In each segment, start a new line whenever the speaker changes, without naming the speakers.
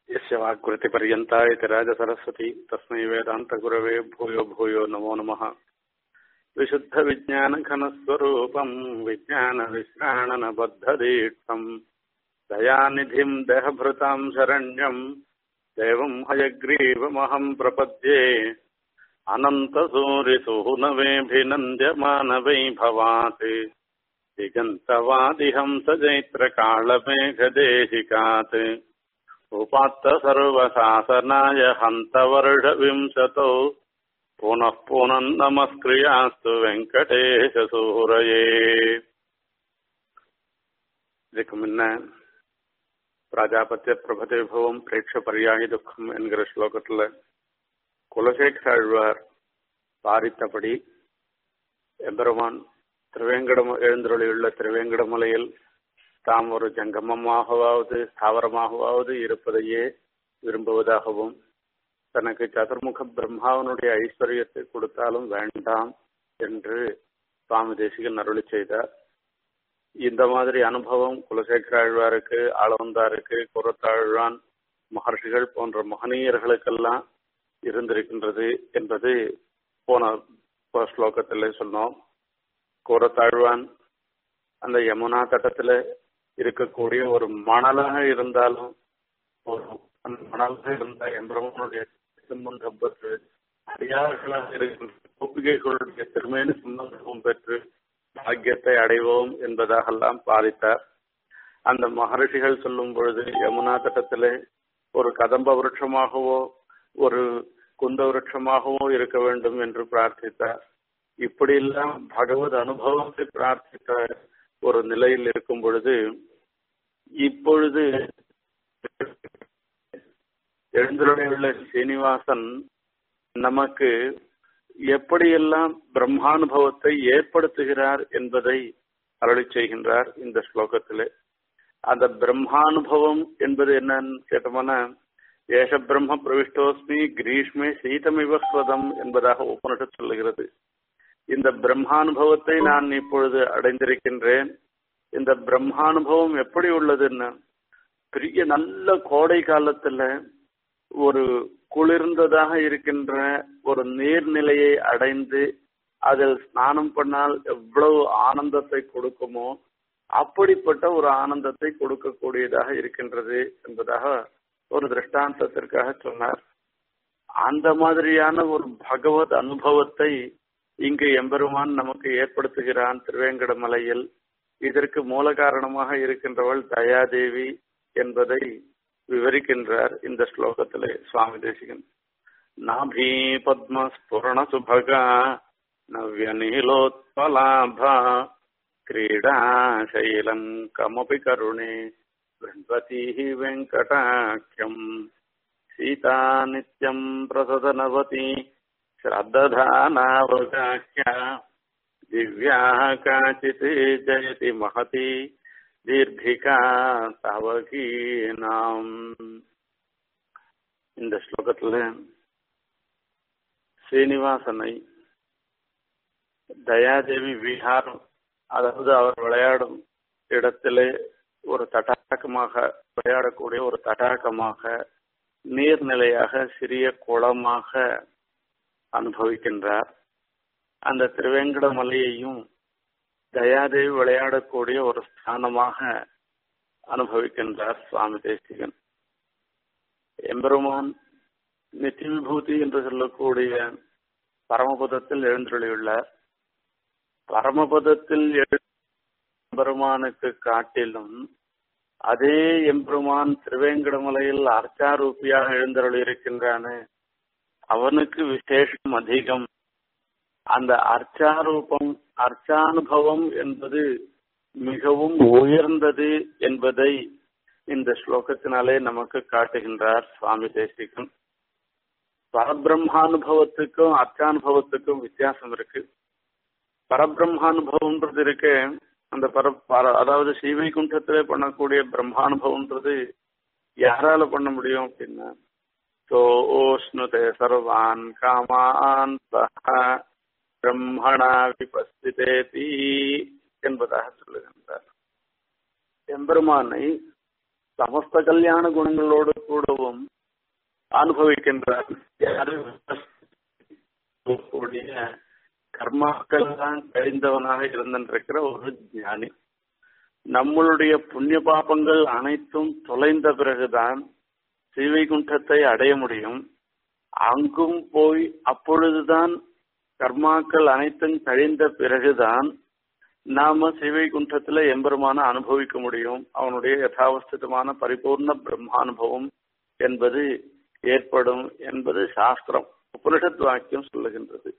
यस्य वाक्कृतिपर्यन्ता इति राजसरस्वती तस्मै वेदान्तगुरवे भूयो भूयो नमो नमः विशुद्धविज्ञानघनस्वरूपम् विज्ञानविश्राणनबद्धदीक्षम् दयानिधिम् देहभृताम् शरण्यम् देवम् हयग्रीवमहम् प्रपद्ये अनन्तसूरिसूनवेऽभिनन्द्यमानवैभवात् दिगन्तवादिहंसजैत्रकालमेघदेशिकात् उपात्त सर्वशासनाय हन्तवर्षविंशतौ पुनः पुनः नमस्क्रियास्तु வெங்கடேசசூரையே இதுக்கு முன்ன பிராஜாபத்திய பிரபதே பவம் பிரேட்ச பரியாகி துக்கம் என்கிற ஸ்லோகத்துல குலசேகர ஆழ்வார் பாரித்தபடி எம்பெருமான் திருவேங்கடம் எழுந்தருளியுள்ள திருவேங்கடமலையில் தாம் ஒரு ஜங்கமமாகவாவது ஸ்தாவரமாகவாவது இருப்பதையே விரும்புவதாகவும் தனக்கு சதுர்முக பிரம்மாவனுடைய ஐஸ்வர்யத்தை கொடுத்தாலும் வேண்டாம் என்று சுவாமி தேசிகன் அருளி செய்தார் இந்த மாதிரி அனுபவம் குலசேகர ஆழ்வாருக்கு ஆளவந்தாருக்கு குரத்தாழ்வான் மகர்ஷிகள் போன்ற மகனீயர்களுக்கெல்லாம் இருந்திருக்கின்றது என்பது போன ஸ்லோகத்தில் சொன்னோம் கூறத்தாழ்வான் அந்த யமுனா தட்டத்துல இருக்கக்கூடிய ஒரு மணலாக இருந்தாலும் ஒரு அந்த மணலாக இருந்த எம்பெருமானுடைய சம்பந்தம் பெற்று அடியார்களாக இருக்கின்ற கோப்பிகைகளுடைய திருமேனி சம்பந்தமும் பெற்று பாக்கியத்தை அடைவோம் என்பதாகெல்லாம் பாதித்தார் அந்த மகர்ஷிகள் சொல்லும் பொழுது யமுனா தட்டத்திலே ஒரு கதம்ப விருட்சமாகவோ ஒரு குந்த விருட்சமாகவோ இருக்க வேண்டும் என்று பிரார்த்தித்தார் இப்படியெல்லாம் பகவத் அனுபவத்தை பிரார்த்தித்த ஒரு நிலையில் இருக்கும் பொழுது இப்பொழுது எழுந்துள்ள சீனிவாசன் நமக்கு எப்படியெல்லாம் பிரம்மானுபவத்தை ஏற்படுத்துகிறார் என்பதை அருளி செய்கின்றார் இந்த ஸ்லோகத்திலே அந்த பிரம்மானுபவம் என்பது என்னன்னு கேட்டோம்னா ஏஷ பிரம்ம பிரவிஷ்டோஸ்மி கிரீஷ்மே சீதமிவஸ்வதம் என்பதாக உபனிஷத் சொல்லுகிறது இந்த பிரம்மானுபவத்தை நான் இப்பொழுது அடைந்திருக்கின்றேன் இந்த பிரம்மானுபவம் எப்படி உள்ளதுன்னா பெரிய நல்ல கோடை காலத்துல ஒரு குளிர்ந்ததாக இருக்கின்ற ஒரு நீர்நிலையை அடைந்து அதில் ஸ்நானம் பண்ணால் எவ்வளவு ஆனந்தத்தை கொடுக்குமோ அப்படிப்பட்ட ஒரு ஆனந்தத்தை கொடுக்கக்கூடியதாக இருக்கின்றது என்பதாக ஒரு திருஷ்டாந்தத்திற்காக சொன்னார் அந்த மாதிரியான ஒரு பகவத் அனுபவத்தை இங்கு எம்பெருமான் நமக்கு ஏற்படுத்துகிறான் திருவேங்கடமலையில் இதற்கு மூல காரணமாக இருக்கின்றவள் தயாதேவி என்பதை விவரிக்கின்றார் இந்த ஸ்லோகத்திலே சுவாமி தேசிகன் நாபி பத்ம ஸ்புரண சுபகா நவ்ய நீலோத்பலாபா क्रीडाशैलम् कमपि करुणे बृहन्वतीः वेङ्कटाख्यम् सीता नित्यम् प्रसदनवती श्रद्दधानावगाह्या दिव्याः काचित् जयति महती தீர்த்திகா தவகீனாம் இந்த ஸ்லோகத்துல சீனிவாசனை தயாதேவி விஹாரம் அதாவது அவர் விளையாடும் இடத்திலே ஒரு தடாகமாக விளையாடக்கூடிய ஒரு தடாகமாக நீர்நிலையாக சிறிய குளமாக அனுபவிக்கின்றார் அந்த திருவேங்கட மலையையும் தயாதேவி விளையாடக்கூடிய ஒரு ஸ்தானமாக அனுபவிக்கின்றார் சுவாமி தேசிகன் எம்பெருமான் நித்திய விபூதி என்று சொல்லக்கூடிய பரமபதத்தில் எழுந்துள்ளார் பரமபதத்தில் எம்பெருமானுக்கு காட்டிலும் அதே எம்பெருமான் திருவேங்கடமலையில் அர்ச்சாரூபியாக எழுந்தருள் இருக்கின்றானே அவனுக்கு விசேஷம் அதிகம் அந்த அர்ச்சாரூபம் அர்ச்சானுபவம் என்பது மிகவும் உயர்ந்தது என்பதை இந்த ஸ்லோகத்தினாலே நமக்கு காட்டுகின்றார் சுவாமி தேசிகன் பரபிரம்மானுபவத்துக்கும் அர்ச்சானுபவத்துக்கும் வித்தியாசம் இருக்கு பரபிரம்மானுபவம்ன்றது இருக்கு அந்த பர அதாவது ஸ்ரீவைகுண்டத்திலே பண்ணக்கூடிய பிரம்மானுபவம்ன்றது யாரால பண்ண முடியும் அப்படின்னா சோஷ்ணுதே சர்வான் காமான் பிரம்மணா விபஸ்திதேதி என்பதாக சொல்லுகின்றார் எம்பெருமானை சமஸ்த கல்யாண குணங்களோடு கூடவும் அனுபவிக்கின்றார் கூடிய கர்மாக்கள் தான் கழிந்தவனாக இருந்திருக்கிற ஒரு ஞானி நம்மளுடைய புண்ணிய பாபங்கள் அனைத்தும் தொலைந்த பிறகுதான் ஸ்ரீவைகுண்டத்தை அடைய முடியும் அங்கும் போய் அப்பொழுதுதான் கர்மாக்கள் அனைத்தும் கழிந்த பிறகுதான் நாம சிவைகுண்டத்துல எம்பெருமான அனுபவிக்க முடியும் அவனுடைய யதாவஸ்திதமான பரிபூர்ண பிரம்மானுபவம் என்பது ஏற்படும் என்பது சாஸ்திரம் உபனிஷத் வாக்கியம் சொல்லுகின்றது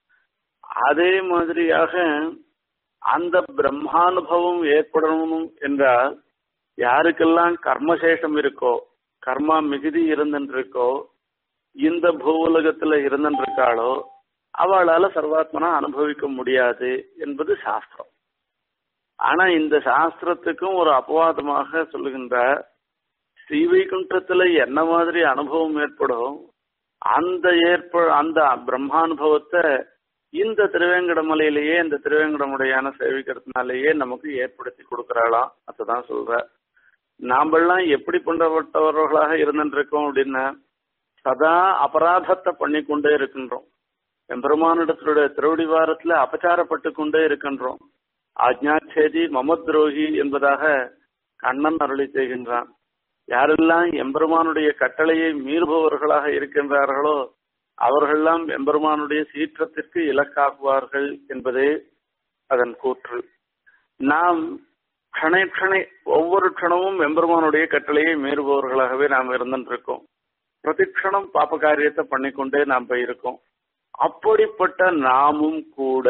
அதே மாதிரியாக அந்த பிரம்மானுபவம் ஏற்படணும் என்றால் யாருக்கெல்லாம் கர்மசேஷம் இருக்கோ கர்மா மிகுதி இருந்துருக்கோ இந்த பூவுலகத்துல இருந்துருக்காளோ அவளால சர்வாத்மனா அனுபவிக்க முடியாது என்பது சாஸ்திரம் ஆனா இந்த சாஸ்திரத்துக்கும் ஒரு அபவாதமாக சொல்லுகின்ற ஸ்ரீவைகுண்டத்துல என்ன மாதிரி அனுபவம் ஏற்படும் அந்த ஏற்ப அந்த பிரம்மானுபவத்தை இந்த திருவேங்கடமலையிலேயே இந்த திருவேங்கடமுடையான சேவிக்கிறதுனாலேயே நமக்கு ஏற்படுத்தி கொடுக்கறாளாம் அதுதான் சொல்ற நாமெல்லாம் எப்படி பண்ணப்பட்டவர்களாக இருந்துருக்கோம் அப்படின்னா சதா அபராதத்தை பண்ணி கொண்டே இருக்கின்றோம் எம்பெருமானிடத்தினுடைய திருவடிவாரத்துல அபச்சாரப்பட்டு கொண்டே இருக்கின்றோம் ஆஜ்ஞாச்சேதி மமத்ரோகி என்பதாக கண்ணன் அருளி செய்கின்றான் யாரெல்லாம் எம்பெருமானுடைய கட்டளையை மீறுபவர்களாக இருக்கின்றார்களோ அவர்களெல்லாம் எம்பெருமானுடைய சீற்றத்திற்கு இலக்காகுவார்கள் என்பதே அதன் கூற்று நாம் க்ஷணை க்ஷணை ஒவ்வொரு க்ஷணமும் எம்பெருமானுடைய கட்டளையை மீறுபவர்களாகவே நாம் இருந்துருக்கோம் பிரதிக்ஷணம் பாப்ப காரியத்தை பண்ணிக்கொண்டே நாம் போயிருக்கோம் அப்படிப்பட்ட நாமும் கூட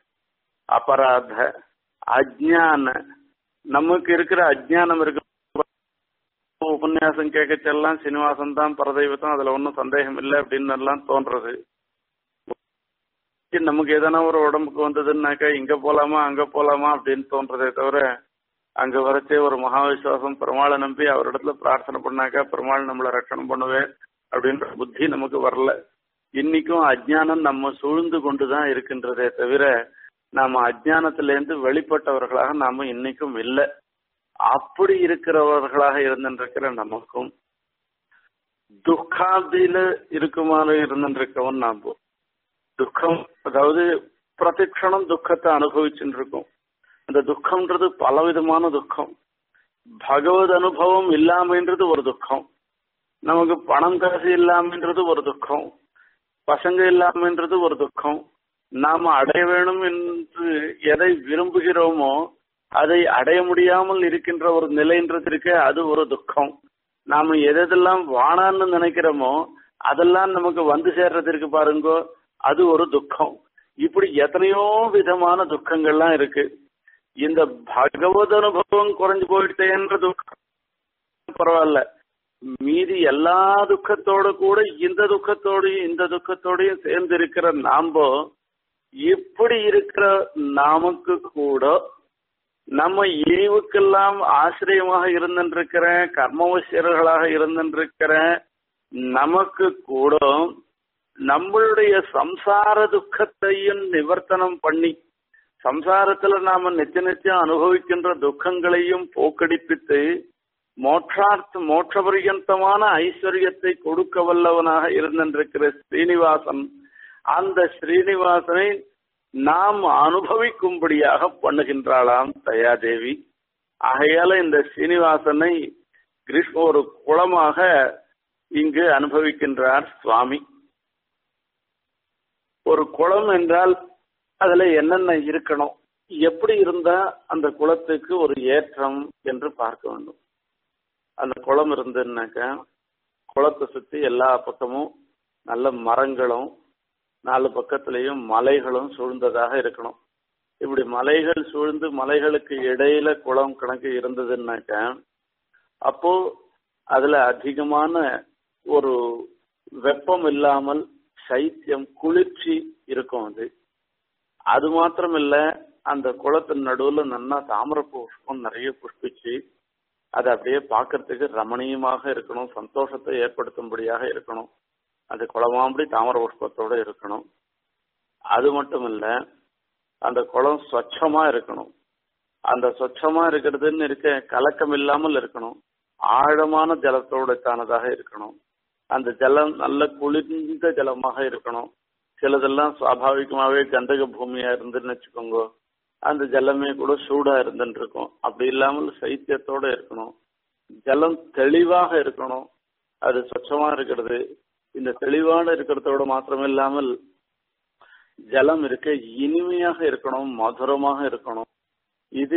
அபராத அஜான நமக்கு இருக்கிற அஜானம் இருக்கு உபன்யாசம் கேட்கச்செல்லாம் சீனிவாசன் தான் பரதெய்வத்தம் அதுல ஒன்றும் சந்தேகம் இல்லை அப்படின்னு எல்லாம் தோன்றது நமக்கு எதனா ஒரு உடம்புக்கு வந்ததுன்னாக்கா இங்க போலாமா அங்க போலாமா அப்படின்னு தோன்றதே தவிர அங்க வரைச்சே ஒரு மகா விசுவாசம் பெருமாளை நம்பி அவரிடத்துல பிரார்த்தனை பண்ணாக்கா பெருமாள் நம்மளை ரட்சணம் பண்ணுவேன் அப்படின்ற புத்தி நமக்கு வரல இன்னைக்கும் அஜ்ஞானம் நம்ம சூழ்ந்து கொண்டுதான் இருக்கின்றதே தவிர நாம அஜ்ஞானத்திலேருந்து வெளிப்பட்டவர்களாக நாம இன்னைக்கும் இல்லை அப்படி இருக்கிறவர்களாக இருந்திருக்கிற நமக்கும் துக்காதியில இருக்குமாறு இருந்திருக்கவன் நாம துக்கம் அதாவது பிரதிக்ஷணம் துக்கத்தை அனுபவிச்சுட்டு இருக்கோம் அந்த துக்கம்ன்றது பலவிதமான துக்கம் பகவத் அனுபவம் இல்லாமன்றது ஒரு துக்கம் நமக்கு பணம் காசு இல்லாமன்றது ஒரு துக்கம் பசங்க இல்லாமன்றது ஒரு துக்கம் நாம அடைய வேணும் என்று எதை விரும்புகிறோமோ அதை அடைய முடியாமல் இருக்கின்ற ஒரு நிலைன்றது இருக்கு அது ஒரு துக்கம் நாம எதெல்லாம் வானான்னு நினைக்கிறோமோ அதெல்லாம் நமக்கு வந்து சேர்றதுக்கு பாருங்கோ அது ஒரு துக்கம் இப்படி எத்தனையோ விதமான துக்கங்கள்லாம் இருக்கு இந்த பகவத் அனுபவம் குறைஞ்சு போயிட்டேன்ற துக்கம் பரவாயில்ல மீதி எல்லா துக்கத்தோட கூட இந்த துக்கத்தோடையும் இந்த துக்கத்தோடையும் சேர்ந்து இருக்கிற நாம இப்படி இருக்கிற நமக்கு கூட நம்ம இழிவுக்கெல்லாம் ஆசிரியமாக இருந்திருக்கிற கர்மவசியர்களாக இருந்திருக்கிற நமக்கு கூட நம்மளுடைய சம்சார துக்கத்தையும் நிவர்த்தனம் பண்ணி சம்சாரத்துல நாம நித்திய நித்தியம் அனுபவிக்கின்ற துக்கங்களையும் போக்கடிப்பித்து மோட்சார்த்த மோட்ச பரியந்தமான ஐஸ்வர்யத்தை கொடுக்க வல்லவனாக இருந்திருக்கிற ஸ்ரீனிவாசன் அந்த ஸ்ரீனிவாசனை நாம் அனுபவிக்கும்படியாக பண்ணுகின்றாளாம் தயாதேவி ஆகையால இந்த ஸ்ரீனிவாசனை கிருஷ்ண ஒரு குளமாக இங்கு அனுபவிக்கின்றார் சுவாமி ஒரு குளம் என்றால் அதுல என்னென்ன இருக்கணும் எப்படி இருந்தா அந்த குளத்துக்கு ஒரு ஏற்றம் என்று பார்க்க வேண்டும் அந்த குளம் இருந்துன்னாக்கா குளத்தை சுத்தி எல்லா பக்கமும் நல்ல மரங்களும் நாலு பக்கத்திலையும் மலைகளும் சூழ்ந்ததாக இருக்கணும் இப்படி மலைகள் சூழ்ந்து மலைகளுக்கு இடையில குளம் கணக்கு இருந்ததுன்னாக்கா அப்போ அதுல அதிகமான ஒரு வெப்பம் இல்லாமல் சைத்தியம் குளிர்ச்சி இருக்கும் அது அது மாத்திரம் இல்ல அந்த குளத்தின் நடுவுல நல்லா தாமரை புஷ்பம் நிறைய புஷ்பிச்சு அது அப்படியே பார்க்கறதுக்கு ரமணீயமாக இருக்கணும் சந்தோஷத்தை ஏற்படுத்தும்படியாக இருக்கணும் அது குளமாம்படி தாமர புஷ்பத்தோட இருக்கணும் அது மட்டும் இல்ல அந்த குளம் ஸ்வச்சமா இருக்கணும் அந்த சொச்சமா இருக்கிறதுன்னு இருக்க கலக்கம் இல்லாமல் இருக்கணும் ஆழமான ஜலத்தோடத்தானதாக இருக்கணும் அந்த ஜலம் நல்ல குளிர்ந்த ஜலமாக இருக்கணும் சிலதெல்லாம் சுவாபாவிகமாவே கந்தக பூமியா இருந்துன்னு வச்சுக்கோங்க அந்த ஜலமே கூட சூடா இருந்துட்டு இருக்கும் அப்படி இல்லாமல் சைத்தியத்தோட இருக்கணும் ஜலம் தெளிவாக இருக்கணும் அது சொச்சமா இருக்கிறது இந்த தெளிவான இருக்கிறதோட மாத்திரம் இல்லாமல் ஜலம் இருக்க இனிமையாக இருக்கணும் மதுரமாக இருக்கணும் இது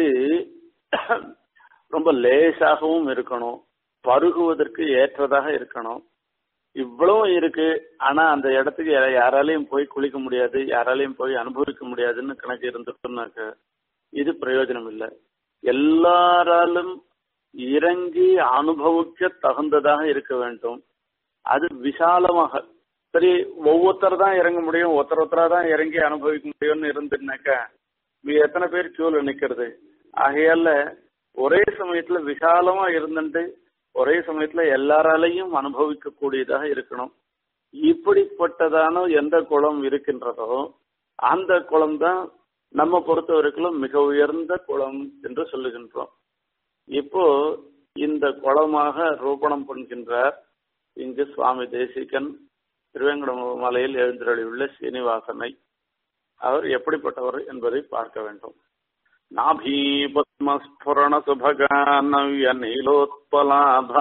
ரொம்ப லேசாகவும் இருக்கணும் பருகுவதற்கு ஏற்றதாக இருக்கணும் இவ்வளவும் இருக்கு ஆனா அந்த இடத்துக்கு யாராலையும் போய் குளிக்க முடியாது யாராலையும் போய் அனுபவிக்க முடியாதுன்னு கணக்கு இருந்துட்டுனாக்க இது பிரயோஜனம் இல்லை எல்லாராலும் இறங்கி அனுபவிக்க தகுந்ததாக இருக்க வேண்டும் அது விசாலமாக சரி ஒவ்வொருத்தர் தான் இறங்க முடியும் ஒருத்தர் ஒருத்தரா தான் இறங்கி அனுபவிக்க முடியும்னு இருந்துனாக்கா எத்தனை பேர் கியூல நிக்கிறது ஆகையால ஒரே சமயத்துல விசாலமா இருந்துட்டு ஒரே சமயத்துல எல்லாராலையும் அனுபவிக்க கூடியதாக இருக்கணும் இப்படிப்பட்டதான எந்த குளம் இருக்கின்றதோ அந்த குளம் தான் நம்ம பொறுத்த வரைக்கும் மிக உயர்ந்த குளம் என்று சொல்லுகின்றோம் இப்போ இந்த குளமாக ரூபணம் பண்ணுகின்றார் இங்கு சுவாமி தேசிகன் திருவேங்கடமலையில் எழுந்தருளியுள்ள சீனிவாசனை அவர் எப்படிப்பட்டவர் என்பதை பார்க்க வேண்டும் நாபீ பத்மஸ்புரண சுபகா நவ்ய நீலோத்பலாபா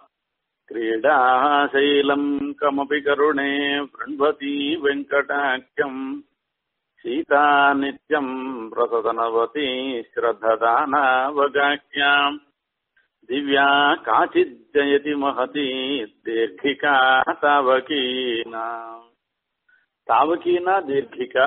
क्रीडाशैलम् कमपि करुणे बृण्वती वेङ्कटाख्यम् सीता नित्यम् प्रसदनवती श्रद्धदानावगाख्याम् दिव्या काचिज्जयति महती दीर्घिका தாவகீனா தாவகீனா தீர்க்கிகா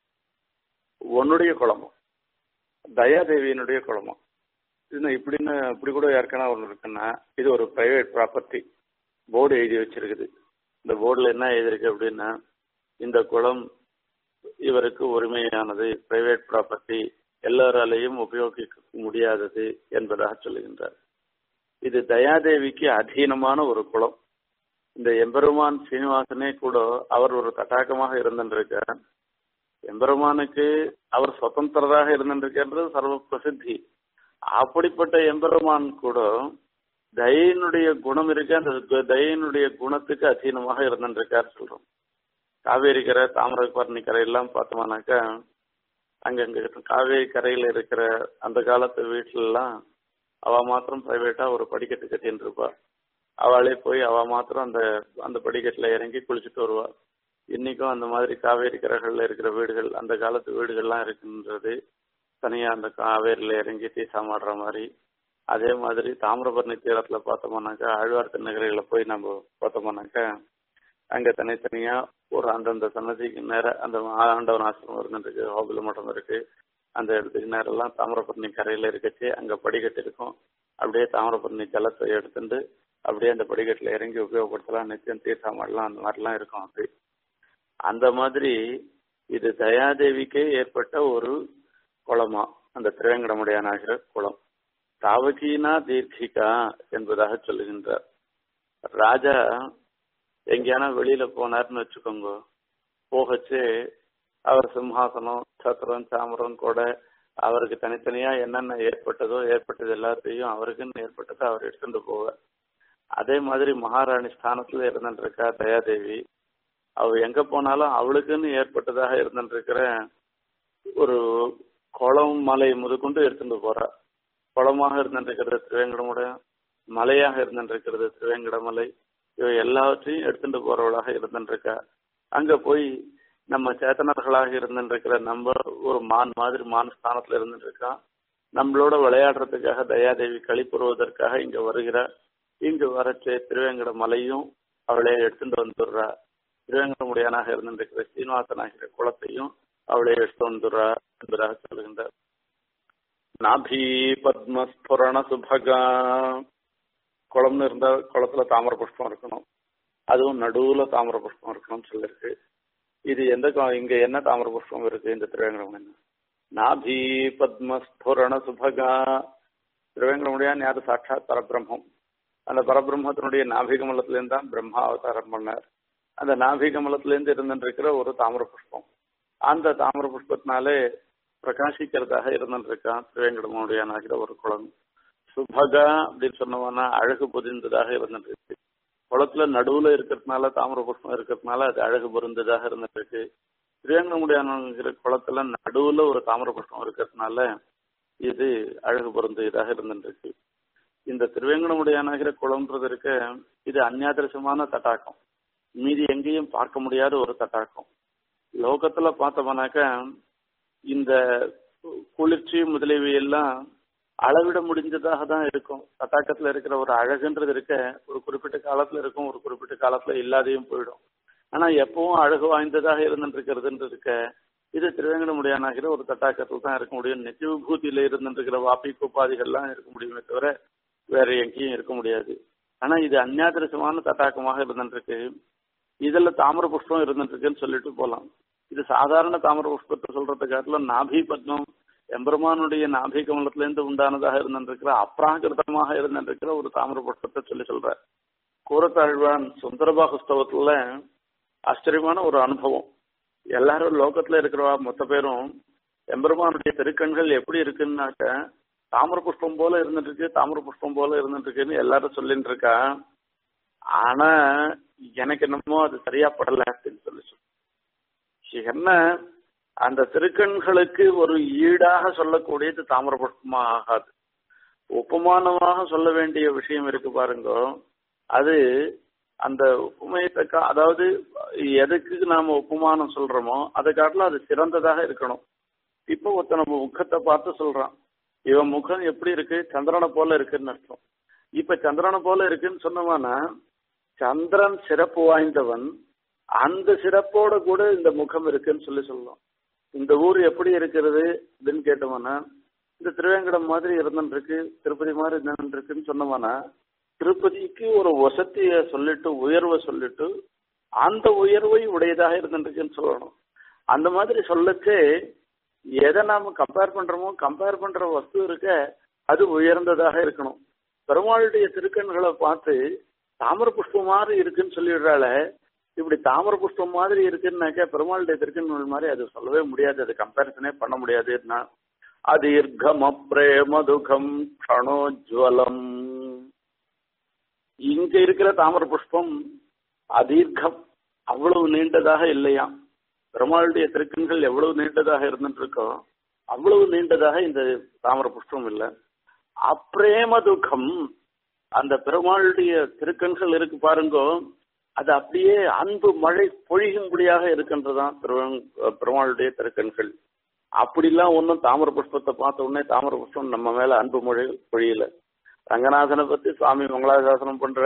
உன்னுடைய குளமும் தயாதேவியினுடைய குளமும் இது இப்படின்னு இப்படி கூட யாருக்கான ஒன்று இருக்குன்னா இது ஒரு பிரைவேட் ப்ராப்பர்ட்டி போர்டு எழுதி வச்சிருக்குது இந்த போர்டில் என்ன எழுதியிருக்கு அப்படின்னா இந்த குளம் இவருக்கு உரிமையானது பிரைவேட் ப்ராப்பர்ட்டி எல்லாராலையும் உபயோகிக்க முடியாதது என்பதாக சொல்லுகின்றார் இது தயாதேவிக்கு அதீனமான ஒரு குளம் இந்த எம்பெருமான் சீனிவாசனே கூட அவர் ஒரு தட்டாக்கமாக இருந்திருக்கார் எம்பெருமானுக்கு அவர் சுதந்திரராக இருந்திருக்கிறது சர்வ பிரசித்தி அப்படிப்பட்ட எம்பெருமான் கூட தயினுடைய குணம் இருக்கு அந்த தயினுடைய குணத்துக்கு அதீனமாக இருந்திருக்கார் சொல்றோம் காவேரி கரை தாமிரபரணி கரை எல்லாம் பார்த்தோம்னாக்கா அங்கங்க காவேரி கரையில இருக்கிற அந்த காலத்து வீட்டுல எல்லாம் அவ மாத்திரம் பிரைவேட்டா ஒரு படிக்கட்டு கட்டின்னு இருப்பா அவளே போய் அவ மாத்திரம் அந்த அந்த படிக்கட்டுல இறங்கி குளிச்சுட்டு வருவா இன்னைக்கும் அந்த மாதிரி காவேரி கரைகள்ல இருக்கிற வீடுகள் அந்த காலத்து வீடுகள்லாம் இருக்குன்றது தனியா அந்த காவேரியில இறங்கி தீசாமாடுற மாதிரி அதே மாதிரி தாமிரபரணி தீரத்துல பார்த்தோம்னாக்கா ஆழ்வார் திருநகரில போய் நம்ம பார்த்தோம்னாக்கா அங்க தனித்தனியா ஒரு அந்தந்த சன்னதிக்கு நேர அந்த ஆண்டவன் ஆசிரமம் இருந்துருக்கு ஹோபில மட்டம் இருக்கு அந்த இடத்துக்கு நேரெல்லாம் தாமிரபரணி கரையில இருக்கச்சு அங்க படிக்கட்டு இருக்கும் அப்படியே தாமிரபரணி ஜலத்தை எடுத்துட்டு அப்படியே அந்த படிக்கட்டுல இறங்கி உபயோகப்படுத்தலாம் நிச்சயம் தீர்த்தாமடலாம் அந்த மாதிரிலாம் இருக்கும் அப்படி அந்த மாதிரி இது தயாதேவிக்கே ஏற்பட்ட ஒரு குளமா அந்த திருவேங்கடமுடையானாகிற குளம் தாவகீனா தீர்க்கிகா என்பதாக சொல்லுகின்றார் ராஜா எங்கேயானா வெளியில போனார்னு வச்சுக்கோங்க போகச்சு அவர் சிம்ஹாசனம் சத்திரம் சாமரம் கூட அவருக்கு தனித்தனியா என்னென்ன ஏற்பட்டதோ ஏற்பட்டது எல்லாத்தையும் அவருக்குன்னு ஏற்பட்டதை அவர் எடுத்துட்டு போவார் அதே மாதிரி மகாராணி ஸ்தானத்துல இருந்துருக்கா தயாதேவி அவ எங்க போனாலும் அவளுக்குன்னு ஏற்பட்டதாக இருந்துருக்கிற ஒரு குளம் மலை முதற்கொண்டு எடுத்துட்டு போறா குளமாக இருந்துருக்கிறது திருவேங்கடமுடைய மலையாக இருந்துருக்கிறது திருவேங்கடமலை இவை எல்லாவற்றையும் எடுத்துட்டு போறவளாக இருந்துருக்கா அங்க போய் நம்ம சேத்தனர்களாக இருந்துருக்கிற நம்ம ஒரு மான் மாதிரி மான் ஸ்தானத்துல இருந்துட்டு இருக்கா நம்மளோட விளையாடுறதுக்காக தயாதேவி கழிப்புறுவதற்காக இங்க வருகிறார் இங்கு வரச்சு திருவேங்கட மலையும் அவளே எடுத்துட்டு வந்துடுறா திருவேங்கடமுடியானாக இருந்திருக்கிற சீனிவாசனாகிற குளத்தையும் அவளே எடுத்து வந்துடுறா என்பதாக சொல்லுகின்றார் நாபி பத்மஸ்புரண சுபகா குளம்னு இருந்தா குளத்துல தாமர புஷ்பம் இருக்கணும் அதுவும் நடுவுல தாமர புஷ்பம் இருக்கணும்னு சொல்லிருக்கு இது எந்த இங்க என்ன தாமர புஷ்பம் இருக்கு இந்த திருவேங்கடம் நாபி பத்மஸ்புரண சுபகா திருவேங்கடமுடியான் யாரு சாட்சாத் பரபிரம்மம் அந்த பரபிரம்மத்தினுடைய நாபிகமலத்திலேருந்து தான் பிரம்மா அவதாரம் பண்ணார் அந்த நாபிகமலத்திலேருந்து இருந்துருக்கிற ஒரு தாமிர புஷ்பம் அந்த தாமிர புஷ்பத்தினாலே பிரகாசிக்கிறதாக இருந்துருக்கான் திருவேங்கடமுடையானாகிற ஒரு குளம் சுபகா அப்படின்னு சொன்னோம்னா அழகு பொதிந்ததாக இருந்துட்டு இருக்கு குளத்துல நடுவுல இருக்கிறதுனால தாமிர புஷ்பம் இருக்கிறதுனால அது அழகு பொருந்ததாக இருந்துட்டு இருக்கு திருவேங்கடமுடியானங்கிற குளத்துல நடுவுல ஒரு தாமிர புஷ்பம் இருக்கிறதுனால இது அழகு பொருந்ததாக இருந்துட்டு இருக்கு இந்த திருவேங்கடமுடியானகிற குளம்ன்றது இருக்க இது அந்நாதரிசமான தட்டாக்கம் மீதி எங்கேயும் பார்க்க முடியாத ஒரு தட்டாக்கம் லோகத்துல பார்த்தோம்னாக்க இந்த குளிர்ச்சி முதலியவை எல்லாம் அளவிட முடிஞ்சதாக தான் இருக்கும் தட்டாக்கத்துல இருக்கிற ஒரு அழகுன்றது இருக்க ஒரு குறிப்பிட்ட காலத்துல இருக்கும் ஒரு குறிப்பிட்ட காலத்துல இல்லாதையும் போயிடும் ஆனா எப்பவும் அழகு வாய்ந்ததாக இருந்துட்டு இருக்கிறதுன்றது இருக்க இது திருவேங்கடமுடியானாகிற ஒரு தட்டாக்கத்தில் தான் இருக்க முடியும் நித்திய விபூதியில இருந்துட்டு இருக்கிற வாப்பி கோப்பாதிகள்லாம் இருக்க முடியுமே தவிர வேற எங்கேயும் இருக்க முடியாது ஆனா இது அந்நாதிரசமான தட்டாக்கமாக இருந்துட்டு இருக்கு இதுல தாமிர புஷ்பம் இருந்துட்டு இருக்குன்னு சொல்லிட்டு போலாம் இது சாதாரண தாமிர புஷ்பத்தை சொல்றதை காட்டிலும் நாபி பத்மம் எம்பெருமானுடைய நாபி கமலத்திலிருந்து உண்டானதாக இருந்திருக்கிற அப்ராகிருதமாக இருந்திருக்கிற ஒரு தாமிர புஷ்பத்தை சொல்லி சொல்ற கூரத்தாழ்வான் சுந்தரபாகுஸ்தவத்துல ஆச்சரியமான ஒரு அனுபவம் எல்லாரும் லோகத்துல இருக்கிறவா மொத்த பேரும் எம்பெருமானுடைய திருக்கண்கள் எப்படி இருக்குன்னாக்க தாமிர புஷ்பம் போல இருந்துட்டு இருக்கு தாமிர புஷ்பம் போல இருந்துட்டு இருக்குன்னு எல்லாரும் சொல்லிட்டு இருக்கா ஆனா எனக்கு என்னமோ அது சரியா படல அப்படின்னு சொல்லி சொல்லு என்ன அந்த திருக்கண்களுக்கு ஒரு ஈடாக சொல்லக்கூடியது தாமிர புஷ்பமா ஆகாது உபமானமாக சொல்ல வேண்டிய விஷயம் இருக்கு பாருங்க அது அந்த உப்புமையத்தை அதாவது எதுக்கு நாம உப்புமானம் சொல்றோமோ அதை காட்டிலும் அது சிறந்ததாக இருக்கணும் இப்போ ஒருத்த நம்ம முகத்தை பார்த்து சொல்றான் இவன் முகம் எப்படி இருக்கு சந்திரனை போல இருக்குன்னு அர்த்தம் இப்ப சந்திரனை போல இருக்குன்னு சொன்னோம்னா சந்திரன் சிறப்பு வாய்ந்தவன் அந்த சிறப்போட கூட இந்த முகம் இருக்குன்னு சொல்லி சொல்லலாம் இந்த ஊர் எப்படி இருக்கிறது அப்படின்னு கேட்டோம்னா இந்த திருவேங்கடம் மாதிரி இருந்துருக்கு திருப்பதி மாதிரி இருந்துருக்குன்னு சொன்னோம்னா திருப்பதிக்கு ஒரு வசதிய சொல்லிட்டு உயர்வை சொல்லிட்டு அந்த உயர்வை உடையதாக இருந்துருக்குன்னு சொல்லணும் அந்த மாதிரி சொல்லச்சு எதை நாம கம்பேர் பண்றோமோ கம்பேர் பண்ற வஸ்து இருக்க அது உயர்ந்ததாக இருக்கணும் பெருமாளுடைய திருக்கண்களை பார்த்து தாமர புஷ்பம் மாதிரி இருக்குன்னு சொல்லிடுறாள இப்படி தாமர புஷ்பம் மாதிரி இருக்குன்னாக்க பெருமாளுடைய திருக்கண்கள் மாதிரி அது சொல்லவே முடியாது அது கம்பேரிசனே பண்ண முடியாதுன்னா அதீர்கம் அப்ரேமதுகம் க்ஷணோஜ்வலம் இங்க இருக்கிற தாமர புஷ்பம் அதீர்க்கம் அவ்வளவு நீண்டதாக இல்லையா பெருமாளுடைய திருக்கண்கள் எவ்வளவு நீண்டதாக இருந்துட்டு இருக்கோ அவ்வளவு நீண்டதாக இந்த தாமர புஷ்பம் இல்லை அப்ரேம துக்கம் அந்த பெருமாளுடைய திருக்கண்கள் இருக்கு பாருங்க அது அப்படியே அன்பு மழை பொழியும்படியாக இருக்கின்றதான் பெருமாளுடைய திருக்கண்கள் அப்படிலாம் ஒன்றும் தாமர புஷ்பத்தை பார்த்த உடனே தாமர புஷ்பம் நம்ம மேல அன்பு மொழி பொழியல ரங்கநாதனை பத்தி சுவாமி மங்களாசாசனம் பண்ற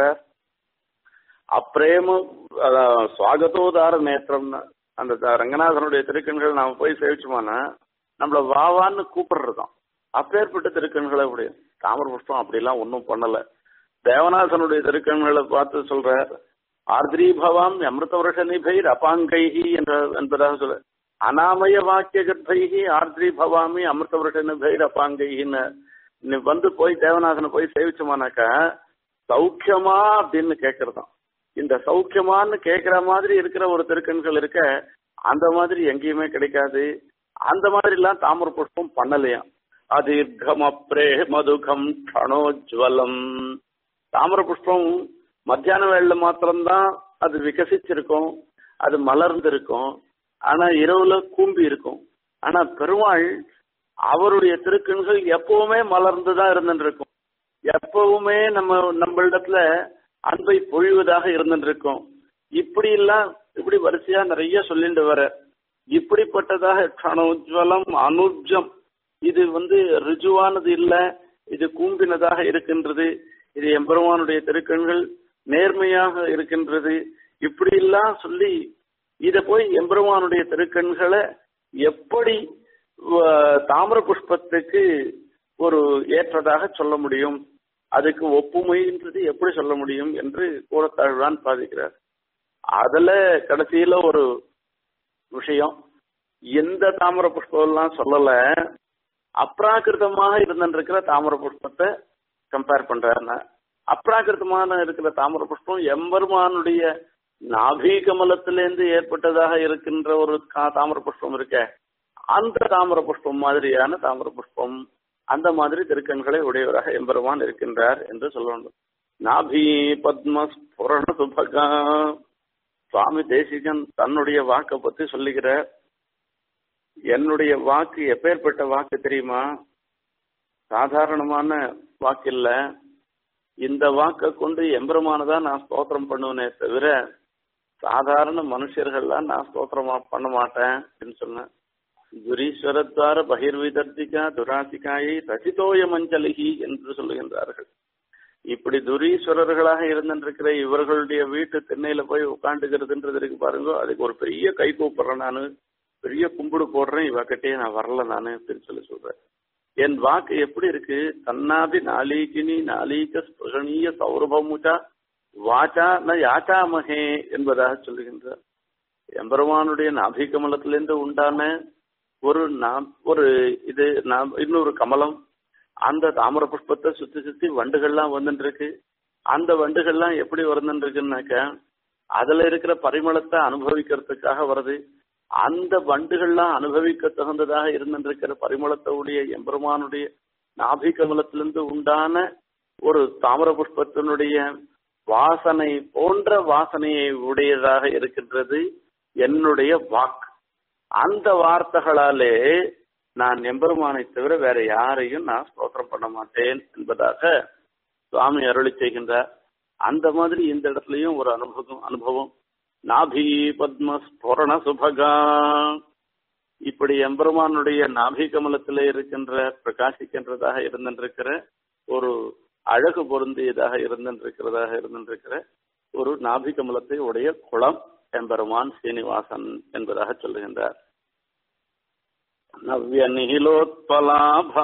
அப்ரேம சுவாகத்தோதார நேத்திரம்னு அந்த ரங்கநாதனுடைய திருக்கண்கள் நாம போய் சேவிச்சோமானா நம்மள வாவான்னு கூப்பிடுறதுதான் அப்பேற்பட்ட திருக்கண்களை அப்படி தாமர புஷ்பம் அப்படிலாம் ஒன்றும் பண்ணல தேவநாதனுடைய திருக்கண்களை பார்த்து சொல்ற ஆர்திரி பவாம் அமிர்த வருஷ நிபைர் அபாங்கைஹி என்ற என்பதாக சொல்ல அனாமய வாக்கிய கர்ப்பைஹி ஆர்திரி பவாமி அமிர்த வருஷ நிபைர் அபாங்கைஹின்னு நீ வந்து போய் தேவநாதனை போய் சேவிச்சோமானாக்கா சௌக்கியமா அப்படின்னு கேட்கறதாம் இந்த சௌக்கியமான்னு கேட்கிற மாதிரி இருக்கிற ஒரு திருக்கண்கள் இருக்க அந்த மாதிரி எங்கேயுமே கிடைக்காது அந்த மாதிரி எல்லாம் தாமர புஷ்பம் பண்ணலையாம் அதீர்கம் அப்ரே மதுகம் க்ஷணோஜ்வலம் தாமர புஷ்பம் மத்தியான வேளையில மாத்திரம்தான் அது விகசிச்சிருக்கும் அது மலர்ந்திருக்கும் ஆனா இரவுல கூம்பி இருக்கும் ஆனா பெருமாள் அவருடைய திருக்கண்கள் எப்பவுமே மலர்ந்துதான் இருந்துட்டு இருக்கும் எப்பவுமே நம்ம நம்மளிடத்துல அன்பை பொழிவதாக இருந்துட்டு இருக்கும் இப்படி எல்லாம் இப்படி வரிசையா நிறைய சொல்லிட்டு வர இப்படிப்பட்டதாக கணோஜ்வலம் அனுஜம் இது வந்து ரிஜுவானது இல்ல இது கூம்பினதாக இருக்கின்றது இது எம்பெருமானுடைய திருக்கண்கள் நேர்மையாக இருக்கின்றது இப்படி எல்லாம் சொல்லி இத போய் எம்பெருமானுடைய திருக்கண்களை எப்படி தாமிர புஷ்பத்துக்கு ஒரு ஏற்றதாக சொல்ல முடியும் அதுக்கு ஒப்புமைன்றது எப்படி சொல்ல முடியும் என்று கூறத்தாழ்வான் பாதிக்கிறார் அதுல கடைசியில ஒரு விஷயம் எந்த தாமர புஷ்பம் எல்லாம் சொல்லல அப்ராகிருதமாக இருந்திருக்கிற தாமர புஷ்பத்தை கம்பேர் பண்றாருன்னா அப்ராகிருதமான இருக்கிற தாமர புஷ்பம் எம்பெருமானுடைய நாபி கமலத்திலேருந்து ஏற்பட்டதாக இருக்கின்ற ஒரு தாமர புஷ்பம் இருக்க அந்த தாமர புஷ்பம் மாதிரியான தாமர புஷ்பம் அந்த மாதிரி திருக்கண்களை உடையவராக எம்பெருமான் இருக்கின்றார் என்று சொல்லணும் நாபி பத்ம ஸ்புரண சுபகா சுவாமி தேசிகன் தன்னுடைய வாக்கை பத்தி சொல்லுகிறார் என்னுடைய வாக்கு எப்பேற்பட்ட வாக்கு தெரியுமா சாதாரணமான வாக்கு இல்ல இந்த வாக்கை கொண்டு எம்பெருமானதான் நான் ஸ்தோத்திரம் பண்ணுவேனே தவிர சாதாரண மனுஷர்கள்லாம் நான் ஸ்தோத்திரமா பண்ண மாட்டேன் அப்படின்னு சொன்னேன் துரீஸ்வரத்வார பகிர்விதர்த்திகா துராசிகாயை ரசிதோய மஞ்சலிகி என்று சொல்லுகின்றார்கள் இப்படி துரீஸ்வரர்களாக இருந்திருக்கிற இவர்களுடைய வீட்டு திண்ணையில போய் உட்காந்துக்கிறதுன்றது இருக்கு பாருங்க அதுக்கு ஒரு பெரிய கை கூப்பிடுறேன் நானு பெரிய கும்பிடு போடுறேன் இவகிட்டே நான் வரல நானு அப்படின்னு சொல்லி சொல்றேன் என் வாக்கு எப்படி இருக்கு தன்னாபி நாளீகினி நாளீக ஸ்புஷணீய சௌரபமுச்சா வாச்சா ந யாச்சாமகே என்பதாக சொல்லுகின்றார் எம்பெருமானுடைய நாபி கமலத்திலிருந்து உண்டான ஒரு நாம் ஒரு இது நாம் இன்னொரு கமலம் அந்த தாமர புஷ்பத்தை சுத்தி சுத்தி வண்டுகள்லாம் வந்துட்டு இருக்கு அந்த வண்டுகள்லாம் எப்படி வந்துட்டு இருக்குன்னாக்க அதுல இருக்கிற பரிமளத்தை அனுபவிக்கிறதுக்காக வருது அந்த வண்டுகள்லாம் அனுபவிக்க தகுந்ததாக இருந்திருக்கிற பரிமளத்தோடைய எம்பெருமானுடைய நாபி கமலத்திலிருந்து உண்டான ஒரு தாமர புஷ்பத்தினுடைய வாசனை போன்ற வாசனையை உடையதாக இருக்கின்றது என்னுடைய வாக்கு அந்த வார்த்தைகளாலே நான் எம்பெருமானை தவிர வேற யாரையும் நான் ஸ்தோத்திரம் பண்ண மாட்டேன் என்பதாக சுவாமி அருளி செய்கின்றார் அந்த மாதிரி இந்த இடத்துலயும் ஒரு அனுபவம் அனுபவம் நாபி பத்ம ஸ்புரண சுபகா இப்படி எம்பெருமானுடைய நாபி கமலத்திலே இருக்கின்ற பிரகாசிக்கின்றதாக இருந்திருக்கிற ஒரு அழகு பொருந்தியதாக இருந்திருக்கிறதாக இருந்திருக்கிற ஒரு நாபி கமலத்தை உடைய குளம் எம்பெருமான் சீனிவாசன் என்பதாக சொல்லுகின்றார் நவ்ய நிகிலோத்பலாபா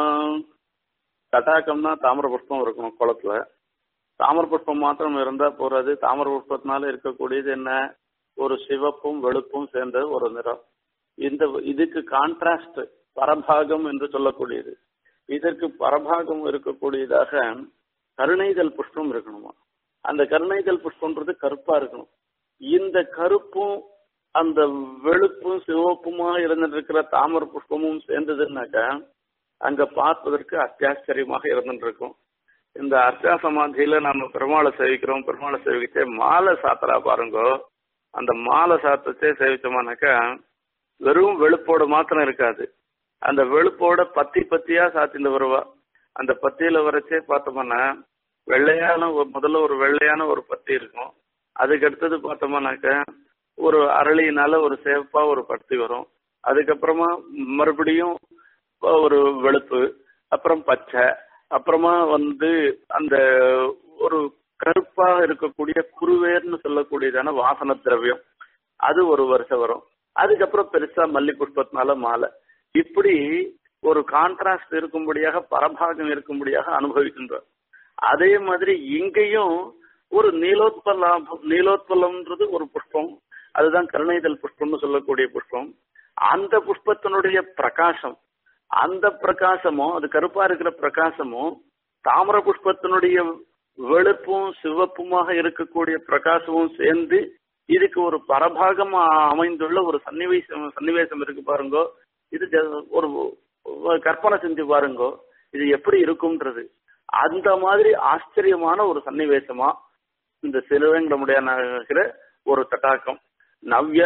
தட்டாக்கம்னா தாமிர புஷ்பம் இருக்கணும் குளத்துல தாமர புஷ்பம் மாத்திரம் இருந்தா போறாது தாமர புஷ்பத்தினால இருக்கக்கூடியது என்ன ஒரு சிவப்பும் வெளுப்பும் சேர்ந்த ஒரு நிறம் இந்த இதுக்கு கான்ட்ராஸ்ட் பரபாகம் என்று சொல்லக்கூடியது இதற்கு பரபாகம் இருக்கக்கூடியதாக கருணைதல் புஷ்பம் இருக்கணுமா அந்த கருணைதல் புஷ்பம்ன்றது கருப்பா இருக்கணும் இந்த கருப்பும் அந்த வெளுப்பும் சிவப்புமா இருந்துட்டு தாமர புஷ்பமும் சேர்ந்ததுன்னாக்கா அங்க பார்ப்பதற்கு அத்தியாச்சரியமாக இருந்துருக்கும் இந்த அர்ச்சா சமாதியில நம்ம பெருமாளை சேவிக்கிறோம் பெருமாளை சேவிச்சே மாலை சாத்துறா பாருங்கோ அந்த மாலை சாத்தச்சே சேவிச்சோமானாக்கா வெறும் வெளுப்போட மாத்திரம் இருக்காது அந்த வெளுப்போட பத்தி பத்தியா சாத்திட்டு வருவா அந்த பத்தியில வரைச்சே பார்த்தோம்னா வெள்ளையான முதல்ல ஒரு வெள்ளையான ஒரு பத்தி இருக்கும் அதுக்கு அடுத்தது பார்த்தோம்னாக்க ஒரு அரளியினால ஒரு சேப்பா ஒரு பத்தி வரும் அதுக்கப்புறமா மறுபடியும் ஒரு வெளுப்பு அப்புறம் பச்சை அப்புறமா வந்து அந்த ஒரு கருப்பா இருக்கக்கூடிய குருவேர்னு சொல்லக்கூடியதான வாசன திரவியம் அது ஒரு வருஷம் வரும் அதுக்கப்புறம் பெருசா மல்லி புஷ்பத்தினால மாலை இப்படி ஒரு கான்ட்ராஸ்ட் இருக்கும்படியாக பரபாகம் இருக்கும்படியாக அனுபவிக்கின்றோம் அதே மாதிரி இங்கேயும் ஒரு நீலோத்பலம் நீலோத்பலம்ன்றது ஒரு புஷ்பம் அதுதான் கருணைதல் புஷ்பம்னு சொல்லக்கூடிய புஷ்பம் அந்த புஷ்பத்தினுடைய பிரகாசம் அந்த பிரகாசமும் அது கருப்பா இருக்கிற பிரகாசமும் தாமர புஷ்பத்தினுடைய வெளுப்பும் சிவப்புமாக இருக்கக்கூடிய பிரகாசமும் சேர்ந்து இதுக்கு ஒரு பரபாகம் அமைந்துள்ள ஒரு சன்னிவேசம் சன்னிவேசம் இருக்கு பாருங்கோ இது ஒரு கற்பனை செஞ்சு பாருங்கோ இது எப்படி இருக்கும்ன்றது அந்த மாதிரி ஆச்சரியமான ஒரு சன்னிவேசமா இந்த சிலுவேங்கடமுடைய நகர ஒரு தட்டாக்கம் நவ்ய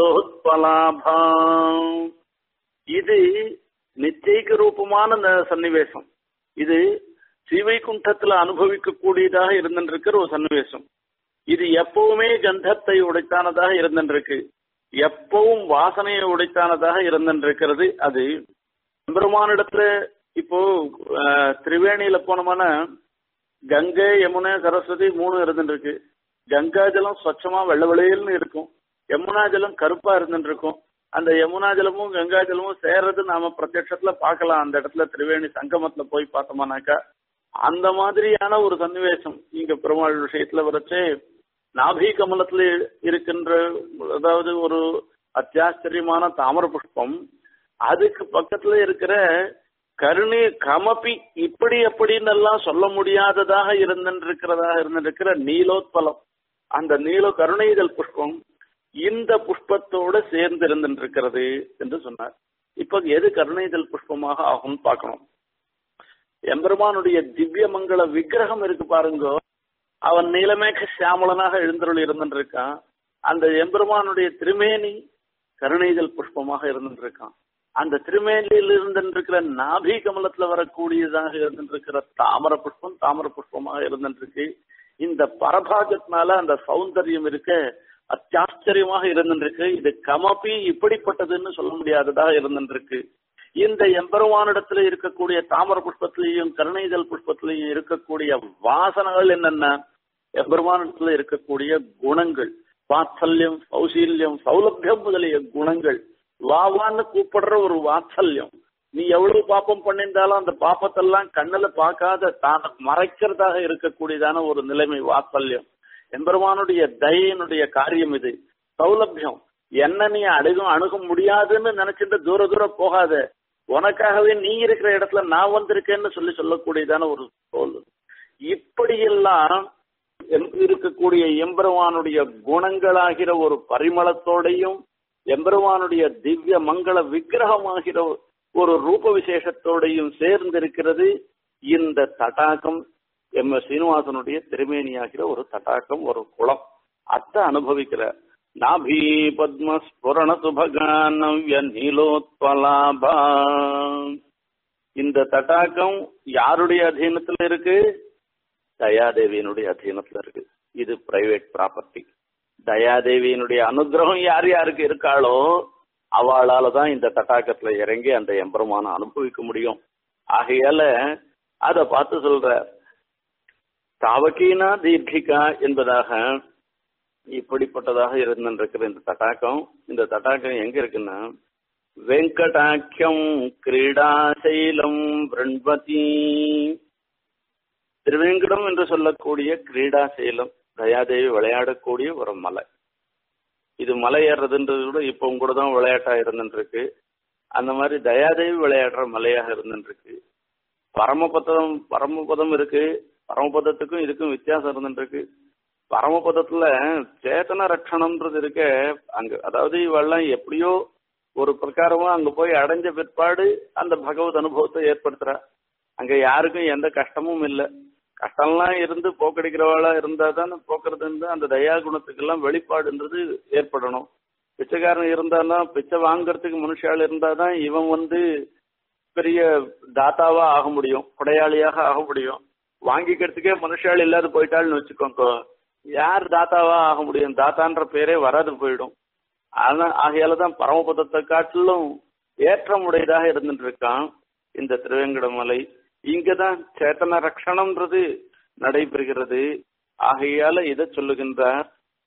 நீலோத்பலாபாம் இது நிச்சயிக்க ரூபமான சன்னிவேசம் இது ஸ்ரீவைகுண்டத்துல அனுபவிக்கக்கூடியதாக இருந்திருக்கிற ஒரு சன்னிவேசம் இது எப்பவுமே கந்தத்தை உடைத்தானதாக இருந்திருக்கு எப்பவும் வாசனையை உடைத்தானதாக இருந்திருக்கிறது அது பெருமானிடத்துல இப்போ திரிவேணியில போனோம்னா கங்கை யமுனை சரஸ்வதி மூணு இருந்துருக்கு கங்கா ஜலம் ஸ்வச்சமா வெள்ள வெளியல்னு இருக்கும் யமுனா ஜலம் கருப்பா இருந்துருக்கும் அந்த யமுனா ஜலமும் கங்கா ஜலமும் சேர்றது நாம பிரத்யட்சத்துல பார்க்கலாம் அந்த இடத்துல திரிவேணி சங்கமத்துல போய் பார்த்தோம்னாக்கா அந்த மாதிரியான ஒரு சன்னிவேசம் இங்க பெருமாள் விஷயத்துல வரைச்சே நாபி கமலத்துல இருக்கின்ற அதாவது ஒரு அத்தியாச்சரியமான தாமர புஷ்பம் அதுக்கு பக்கத்துல இருக்கிற கருணை கமபி இப்படி அப்படின்னு எல்லாம் சொல்ல முடியாததாக இருந்திருக்கிறதாக இருந்திருக்கிற நீலோத்பலம் அந்த நீலோ கருணைதல் புஷ்பம் இந்த புஷ்பத்தோட சேர்ந்து இருந்திருக்கிறது என்று சொன்னார் இப்ப எது கருணைதல் புஷ்பமாக ஆகும்னு பார்க்கணும் எம்பெருமானுடைய திவ்ய மங்கள விக்கிரகம் இருக்கு பாருங்க அவன் நீலமேக சியாமலனாக எழுந்தருள் இருந்துருக்கான் அந்த எம்பெருமானுடைய திருமேனி கருணைதல் புஷ்பமாக இருந்துருக்கான் அந்த திருமேனியில் இருந்திருக்கிற நாபி கமலத்துல வரக்கூடியதாக இருந்திருக்கிற தாமர புஷ்பம் தாமர புஷ்பமாக இருந்துருக்கு இந்த பரபாகத்தினால அந்த சௌந்தரியம் இருக்க அத்தியாச்சரியமாக இருந்துருக்கு இது கமப்பி இப்படிப்பட்டதுன்னு சொல்ல முடியாததாக இருந்துருக்கு இந்த எம்பெருமானிடத்துல இருக்கக்கூடிய தாமர புஷ்பத்திலையும் கருணைதல் புஷ்பத்திலையும் இருக்கக்கூடிய வாசனைகள் என்னென்ன எம்பெருமானிடத்துல இருக்கக்கூடிய குணங்கள் வாத்சல்யம் சௌசீல்யம் சௌலபியம் முதலிய குணங்கள் வாவான்னு கூப்பிடுற ஒரு வாத்சல்யம் நீ எவ்வளவு பாப்பம் பண்ணியிருந்தாலும் அந்த பாப்பத்தெல்லாம் கண்ணுல பார்க்காத தான் மறைக்கிறதாக இருக்கக்கூடியதான ஒரு நிலைமை வாத்சல்யம் எம்பெருமானுடைய தயனுடைய காரியம் இது சௌலபியம் என்ன நீ அணுகும் அணுக முடியாதுன்னு நினைச்சிட்டு தூர தூரம் போகாத உனக்காகவே நீ இருக்கிற இடத்துல நான் வந்திருக்கேன்னு சொல்லி சொல்லக்கூடியதான ஒரு சோல் இப்படியெல்லாம் இருக்கக்கூடிய எம்பெருமானுடைய குணங்களாகிற ஒரு பரிமளத்தோடையும் எம்பெருமானுடைய திவ்ய மங்கள விக்கிரகமாகிற ஒரு ரூப விசேஷத்தோடையும் சேர்ந்திருக்கிறது இந்த தடாகம் எம் எஸ் சீனிவாசனுடைய திருமேனியாகிற ஒரு தடாகம் ஒரு குளம் அத்தை அனுபவிக்கிற நாபி பத்ம ஸ்புரண சுபகானவ்ய நீலோத்பலாபா இந்த தடாகம் யாருடைய அதீனத்துல இருக்கு தயாதேவியினுடைய அதீனத்துல இருக்கு இது பிரைவேட் ப்ராப்பர்ட்டி தயாதேவியினுடைய அனுகிரகம் யார் யாருக்கு இருக்காளோ அவளால தான் இந்த தட்டாக்கத்துல இறங்கி அந்த எம்பெருமான அனுபவிக்க முடியும் ஆகையால அத பார்த்து சொல்ற தாவகீனா தீர்க்கிகா என்பதாக இப்படிப்பட்டதாக இருந்திருக்கிற இந்த தட்டாக்கம் இந்த தட்டாக்கம் எங்க இருக்குன்னா வெங்கடாக்கியம் கிரீடாசைலம் பிரண்பதி திருவேங்கடம் என்று சொல்லக்கூடிய கிரீடாசைலம் தயாதேவி விளையாடக்கூடிய ஒரு மலை இது மலை ஏறுறதுன்றது கூட இப்போ கூட தான் விளையாட்டா இருந்துருக்கு அந்த மாதிரி தயாதேவி விளையாடுற மலையாக இருந்துருக்கு பரமபதம் பரமபதம் இருக்கு பரமபதத்துக்கும் இதுக்கும் வித்தியாசம் இருந்துருக்கு பரமபதத்துல சேத்தன ரட்சணம்ன்றது இருக்க அங்க அதாவது இவெல்லாம் எப்படியோ ஒரு பிரகாரமா அங்க போய் அடைஞ்ச பிற்பாடு அந்த பகவத் அனுபவத்தை ஏற்படுத்துறா அங்க யாருக்கும் எந்த கஷ்டமும் இல்லை கஷ்டம்லாம் இருந்து போக்கடிக்கிறவாளா இருந்தா தான் போக்குறது அந்த தயா குணத்துக்கெல்லாம் வெளிப்பாடுன்றது ஏற்படணும் பிச்சைக்காரன் இருந்தானா பிச்சை வாங்குறதுக்கு மனுஷாள் இருந்தாதான் இவன் வந்து பெரிய தாத்தாவா ஆக முடியும் கொடையாளியாக ஆக முடியும் வாங்கிக்கிறதுக்கே மனுஷாள் இல்லாத போயிட்டாள்னு வச்சுக்கோங்க யார் தாத்தாவா ஆக முடியும் தாத்தான்ற பேரே வராது போயிடும் ஆனா ஆகையால தான் பரமபதத்தை காட்டிலும் ஏற்றமுடையதாக இருந்துட்டு இருக்கான் இந்த திருவேங்கடமலை இங்கதான் சேத்தன ரக்ஷணம்ன்றது நடைபெறுகிறது ஆகையால இதை சொல்லுகின்றார்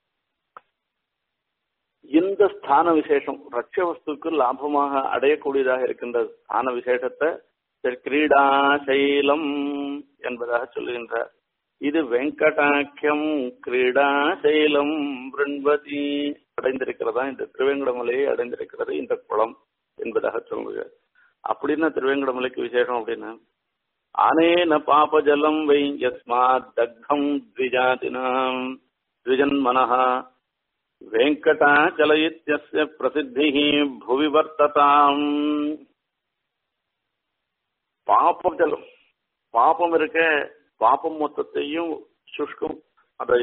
இந்த ஸ்தான விசேஷம் ரட்ச வஸ்துக்கு லாபமாக அடையக்கூடியதாக இருக்கின்ற ஸ்தான விசேஷத்தை கிரீடா சைலம் என்பதாக சொல்லுகின்றார் இது வெங்கடாக்கியம் கிரீடா சைலம் பிருண்பதி அடைந்திருக்கிறதா இந்த திருவேங்கடமலையை அடைந்திருக்கிறது இந்த குளம் என்பதாக சொல்லுங்க அப்படின்னா திருவேங்கடமலைக்கு விசேஷம் அப்படின்னா அனேன பாபஜலம் வை யஸ்மாத் தக்தம் த்விஜாதினாம் த்விஜன்மனः வெங்கடாச்சல இத்தியஸ்ய பிரசித்திः புவி வர்த்ததாம் பாபம் ஜலம் பாபம் இருக்க பாபம் மொத்தத்தையும் சுஷ்கம் அதை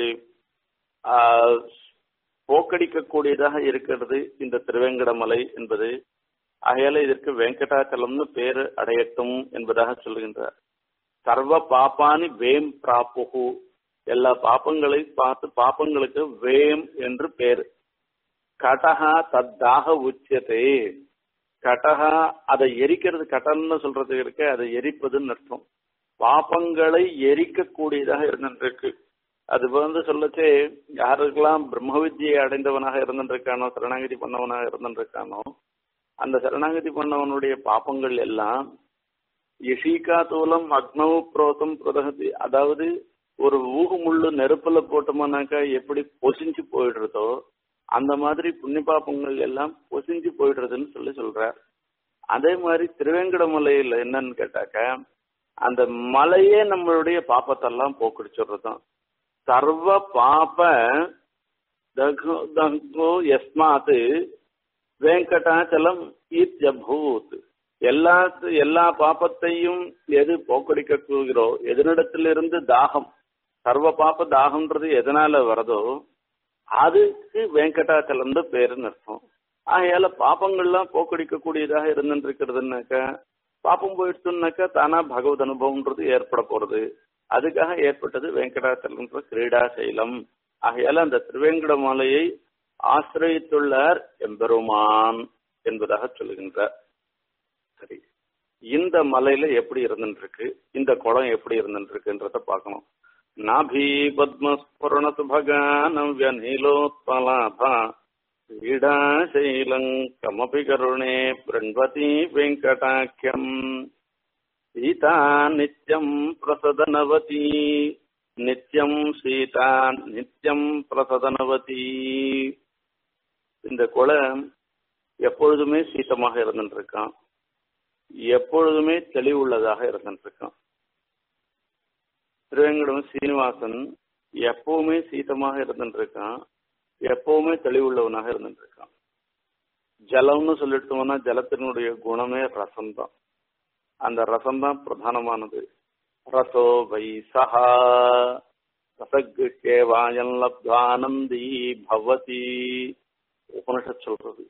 போக்கடிக்கக்கூடியதாக இருக்கிறது இந்த திருவேங்கடமலை என்பது ஆகையால இதற்கு வெங்கடாச்சலம்னு பேரு அடையட்டும் என்பதாக சொல்லுகின்றார் சர்வ பாப்பானி வேம் பிராப்புகு எல்லா பாப்பங்களை பார்த்து பாப்பங்களுக்கு வேம் என்று பேர் கடகா தத்தாக உச்சதே கடகா அதை எரிக்கிறது கடல்னு சொல்றது இருக்க அதை எரிப்பதுன்னு அர்த்தம் பாப்பங்களை எரிக்கக்கூடியதாக இருந்துருக்கு அது வந்து சொல்லச்சே யாருக்கெல்லாம் பிரம்ம வித்தியை அடைந்தவனாக இருந்துருக்கானோ சரணாகதி பண்ணவனாக இருந்துருக்கானோ அந்த சரணாகதி பண்ணவனுடைய பாப்பங்கள் எல்லாம் இஷிகா தூலம் அக்னவு புரோதம் பிரதகதி அதாவது ஒரு ஊகு முள்ளு நெருப்புல போட்டோம்னாக்கா எப்படி பொசிஞ்சு போயிடுறதோ அந்த மாதிரி புண்ணிய பாப்பங்கள் எல்லாம் பொசிஞ்சு போயிடுறதுன்னு சொல்லி சொல்றார் அதே மாதிரி திருவேங்கடமலையில என்னன்னு கேட்டாக்க அந்த மலையே நம்மளுடைய பாப்பத்தெல்லாம் போக்கடிச்சுடுறதும் சர்வ பாப தகோ எஸ்மாத் வெங்கடாச்சலம் இத்யபூத் எல்லா எல்லா பாப்பத்தையும் எது போக்கடிக்க கூறுகிறோ எதனிடத்திலிருந்து தாகம் சர்வ பாப்ப தாகம்ன்றது எதனால வரதோ அதுக்கு வெங்கடாச்சலம் பேருன்னு அர்த்தம் ஆகையால பாப்பங்கள்லாம் போக்கடிக்க கூடியதாக இருந்துட்டு இருக்கிறதுனாக்க பாப்பம் போயிடுச்சுனாக்கா தானா பகவத் அனுபவம்ன்றது ஏற்பட போறது அதுக்காக ஏற்பட்டது வெங்கடாச்சலம்ன்ற கிரீடா சைலம் ஆகையால அந்த திருவேங்கட மாலையை ஆசிரியத்துள்ளார் எம்பெருமான் என்பதாக சொல்லுகின்றார் சரி இந்த மலையில எப்படி இருந்துருக்கு இந்த குளம் எப்படி இருந்துருக்குன்றத பார்க்கணும் நாபி பத்மஸ்புரண சுபகானம் வியநீலோத்பலாபா क्रीडाशैलम् कमपि करुणे बृण्वती वेङ्कटाख्यम् सीता नित्यम् प्रसदनवती நித்தியம் சீதா நித்தியம் பிரசதனவதி இந்த கொலை எப்பொழுதுமே சீத்தமாக இருந்துட்டு இருக்கான் எப்பொழுதுமே தெளிவுள்ளதாக இருந்துட்டு இருக்கான் திருவேங்கடம் சீனிவாசன் எப்பவுமே சீத்தமாக இருந்துட்டு இருக்கான் எப்பவுமே தெளிவுள்ளவனாக இருந்துட்டு இருக்கான் ஜலம்னு சொல்லிட்டோம்னா ஜலத்தினுடைய குணமே ரசம் தான் அந்த ரசம் தான் பிரதானமானது ரசோ வை சஹா ரசகுஷேவாயன் லப்தானந்தி பவதி உபனிஷத் சொல்றது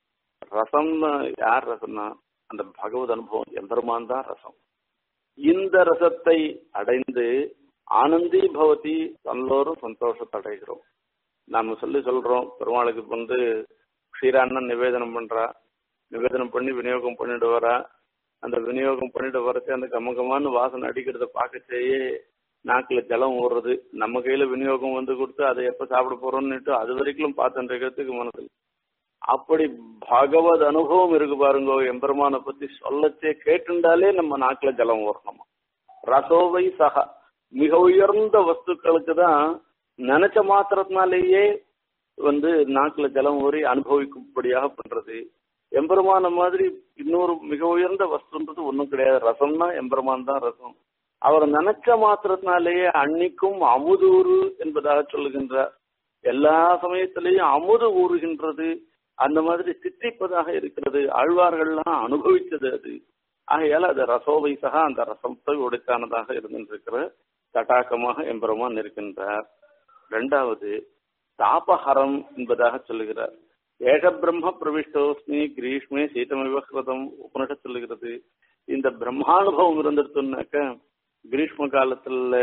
ரசம் யார் ரசம்னா அந்த பகவத் அனுபவம் எம்பெருமான் தான் ரசம் இந்த ரசத்தை அடைந்து ஆனந்தி பவதி எல்லோரும் சந்தோஷத்தை அடைகிறோம் நாம சொல்லி சொல்றோம் பெருமாளுக்கு வந்து ஸ்ரீராண்ணன் நிவேதனம் பண்றா நிவேதனம் பண்ணி விநியோகம் பண்ணிட்டு வரா அந்த விநியோகம் பண்ணிட்டு வரச்சு அந்த கமகமான்னு வாசனை அடிக்கிறத பார்க்கச்சேயே நாக்குல ஜலம் ஓடுறது நம்ம கையில விநியோகம் வந்து கொடுத்து அதை எப்ப சாப்பிட போறோம்னுட்டு அது வரைக்கும் பார்த்துட்டு இருக்கிறதுக்கு மனதில் அப்படி பகவத் அனுபவம் இருக்கு பாருங்க எம்பெருமானை பத்தி சொல்லச்சே கேட்டுண்டாலே நம்ம நாக்குல ஜலம் ஓடணுமா ரசோவை சகா மிக உயர்ந்த வஸ்துக்களுக்கு தான் நினைச்ச மாத்திரத்தினாலேயே வந்து நாக்குல ஜலம் ஊறி அனுபவிக்கும்படியாக பண்றது எம்பெருமான மாதிரி இன்னொரு மிக உயர்ந்த வஸ்துன்றது ஒன்றும் கிடையாது ரசம்னா எம்பெருமான் தான் ரசம் அவர் நினைச்ச மாத்திரத்தினாலேயே அன்னிக்கும் அமுது ஊறு என்பதாக சொல்லுகின்றார் எல்லா சமயத்திலையும் அமுது ஊறுகின்றது அந்த மாதிரி சித்திப்பதாக இருக்கிறது ஆழ்வார்கள்லாம் அனுபவிச்சது அது ஆகையால அது ரசோவை சகா அந்த ரசத்தை உடைத்தானதாக இருந்திருக்கிற தட்டாக்கமாக எம்பெருமான் இருக்கின்றார் இரண்டாவது தாபஹரம் என்பதாக சொல்லுகிறார் ஏக பிரம்ம பிரவிஷ்டோஸ்மி கிரீஷ்மே சீதமிவ கிருதம் உபனிஷத் சொல்லுகிறது இந்த பிரம்மானுபவம் இருந்துருச்சுனாக்க கிரீஷ்ம காலத்துல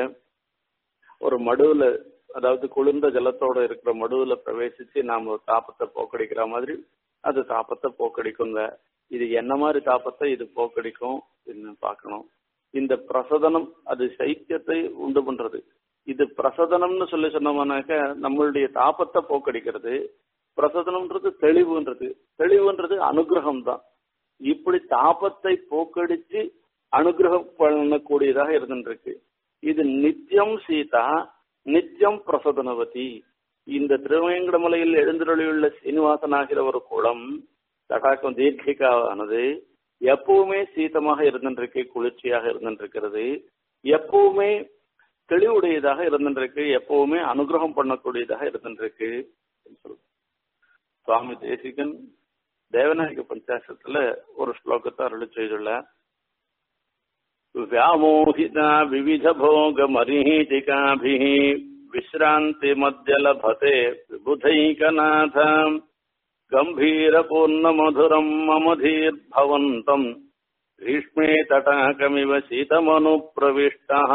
ஒரு மடுவுல அதாவது குளிர்ந்த ஜலத்தோட இருக்கிற மடுவுல பிரவேசிச்சு நாம ஒரு தாப்பத்தை போக்கடிக்கிற மாதிரி அது தாப்பத்தை போக்கடிக்குங்க இது என்ன மாதிரி தாப்பத்தை இது போக்கடிக்கும் பார்க்கணும் இந்த பிரசதனம் அது சைத்தியத்தை உண்டு பண்றது இது பிரசதனம்னு சொல்லி சொன்னோம்னாக்க நம்மளுடைய தாபத்தை போக்கடிக்கிறது பிரசதனம்ன்றது தெளிவுன்றது தெளிவுன்றது அனுகிரகம் தான் இப்படி தாபத்தை போக்கடிச்சு அனுகிரகம் பண்ணக்கூடியதாக இருந்துருக்கு இது நித்தியம் சீதா நித்தியம் பிரசதனவதி இந்த திருவேங்கடமலையில் எழுந்தருளியுள்ள சீனிவாசனாகிற ஒரு குளம் தடாக்கம் தீர்க்கிகாவானது எப்பவுமே சீதமாக இருந்துருக்கு குளிர்ச்சியாக இருந்துருக்கிறது எப்பவுமே தெளிவுடையதாக இருந்துருக்கு எப்பவுமே அனுகிரகம் பண்ணக்கூடியதாக இருந்துருக்கு சுவாமி தேசிகன் தேவநாயக பஞ்சாசத்துல ஒரு ஸ்லோகத்தை அருளி செய்துள்ளார் व्यामोहिता विविधभोगमरीचिकाभिः विश्रान्तिमद्यलभते विबुधैकनाथ गम्भीरपूर्णमधुरम् ममधीर्भवन्तम् ग्रीष्मे तटाकमिव शीतमनुप्रविष्टः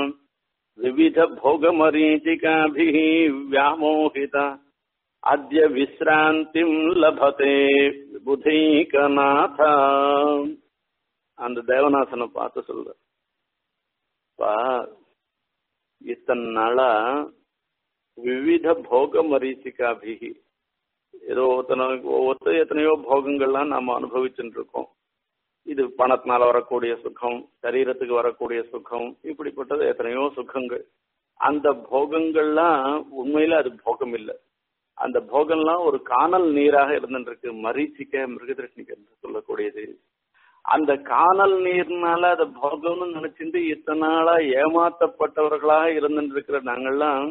विविधभोगमरीचिकाभिः व्यामोहित अद्य विश्रान्तिम् लभते विबुधैकनाथ அந்த தேவநாசனை பார்த்து சொல்ற பா இத்தனை நாளா விவித போக மரீச்சிக்காபிகி ஏதோ ஒருத்தன ஒருத்தர் எத்தனையோ போகங்கள்லாம் நாம அனுபவிச்சுட்டு இருக்கோம் இது பணத்தினால வரக்கூடிய சுகம் சரீரத்துக்கு வரக்கூடிய சுகம் இப்படிப்பட்டது எத்தனையோ சுகங்கள் அந்த போகங்கள்லாம் உண்மையில அது போகம் இல்லை அந்த போகம்லாம் ஒரு காணல் நீராக இருந்துருக்கு மரீச்சிக்க மிருகதர்ஷினிக்கு என்று சொல்லக்கூடியது அந்த காணல் நீர்னால அதை போகம்னு நினைச்சிட்டு இத்தனை நாளா ஏமாத்தப்பட்டவர்களாக இருந்துருக்கிற நாங்கள்லாம்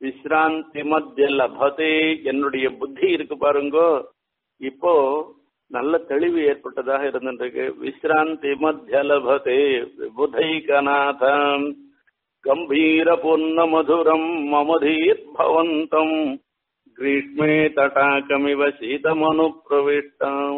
விஸ்ராந்தி மத்திய லபதே என்னுடைய புத்தி இருக்கு பாருங்கோ இப்போ நல்ல தெளிவு ஏற்பட்டதாக இருந்திருக்கு விசிராந்தி மத்திய லபதே விபுதைகநாதம் கம்பீர பூர்ண மதுரம் மமதீர் பவந்தம் கிரீஷ்மே தடாகமிவ சீதமனு பிரவிஷ்டம்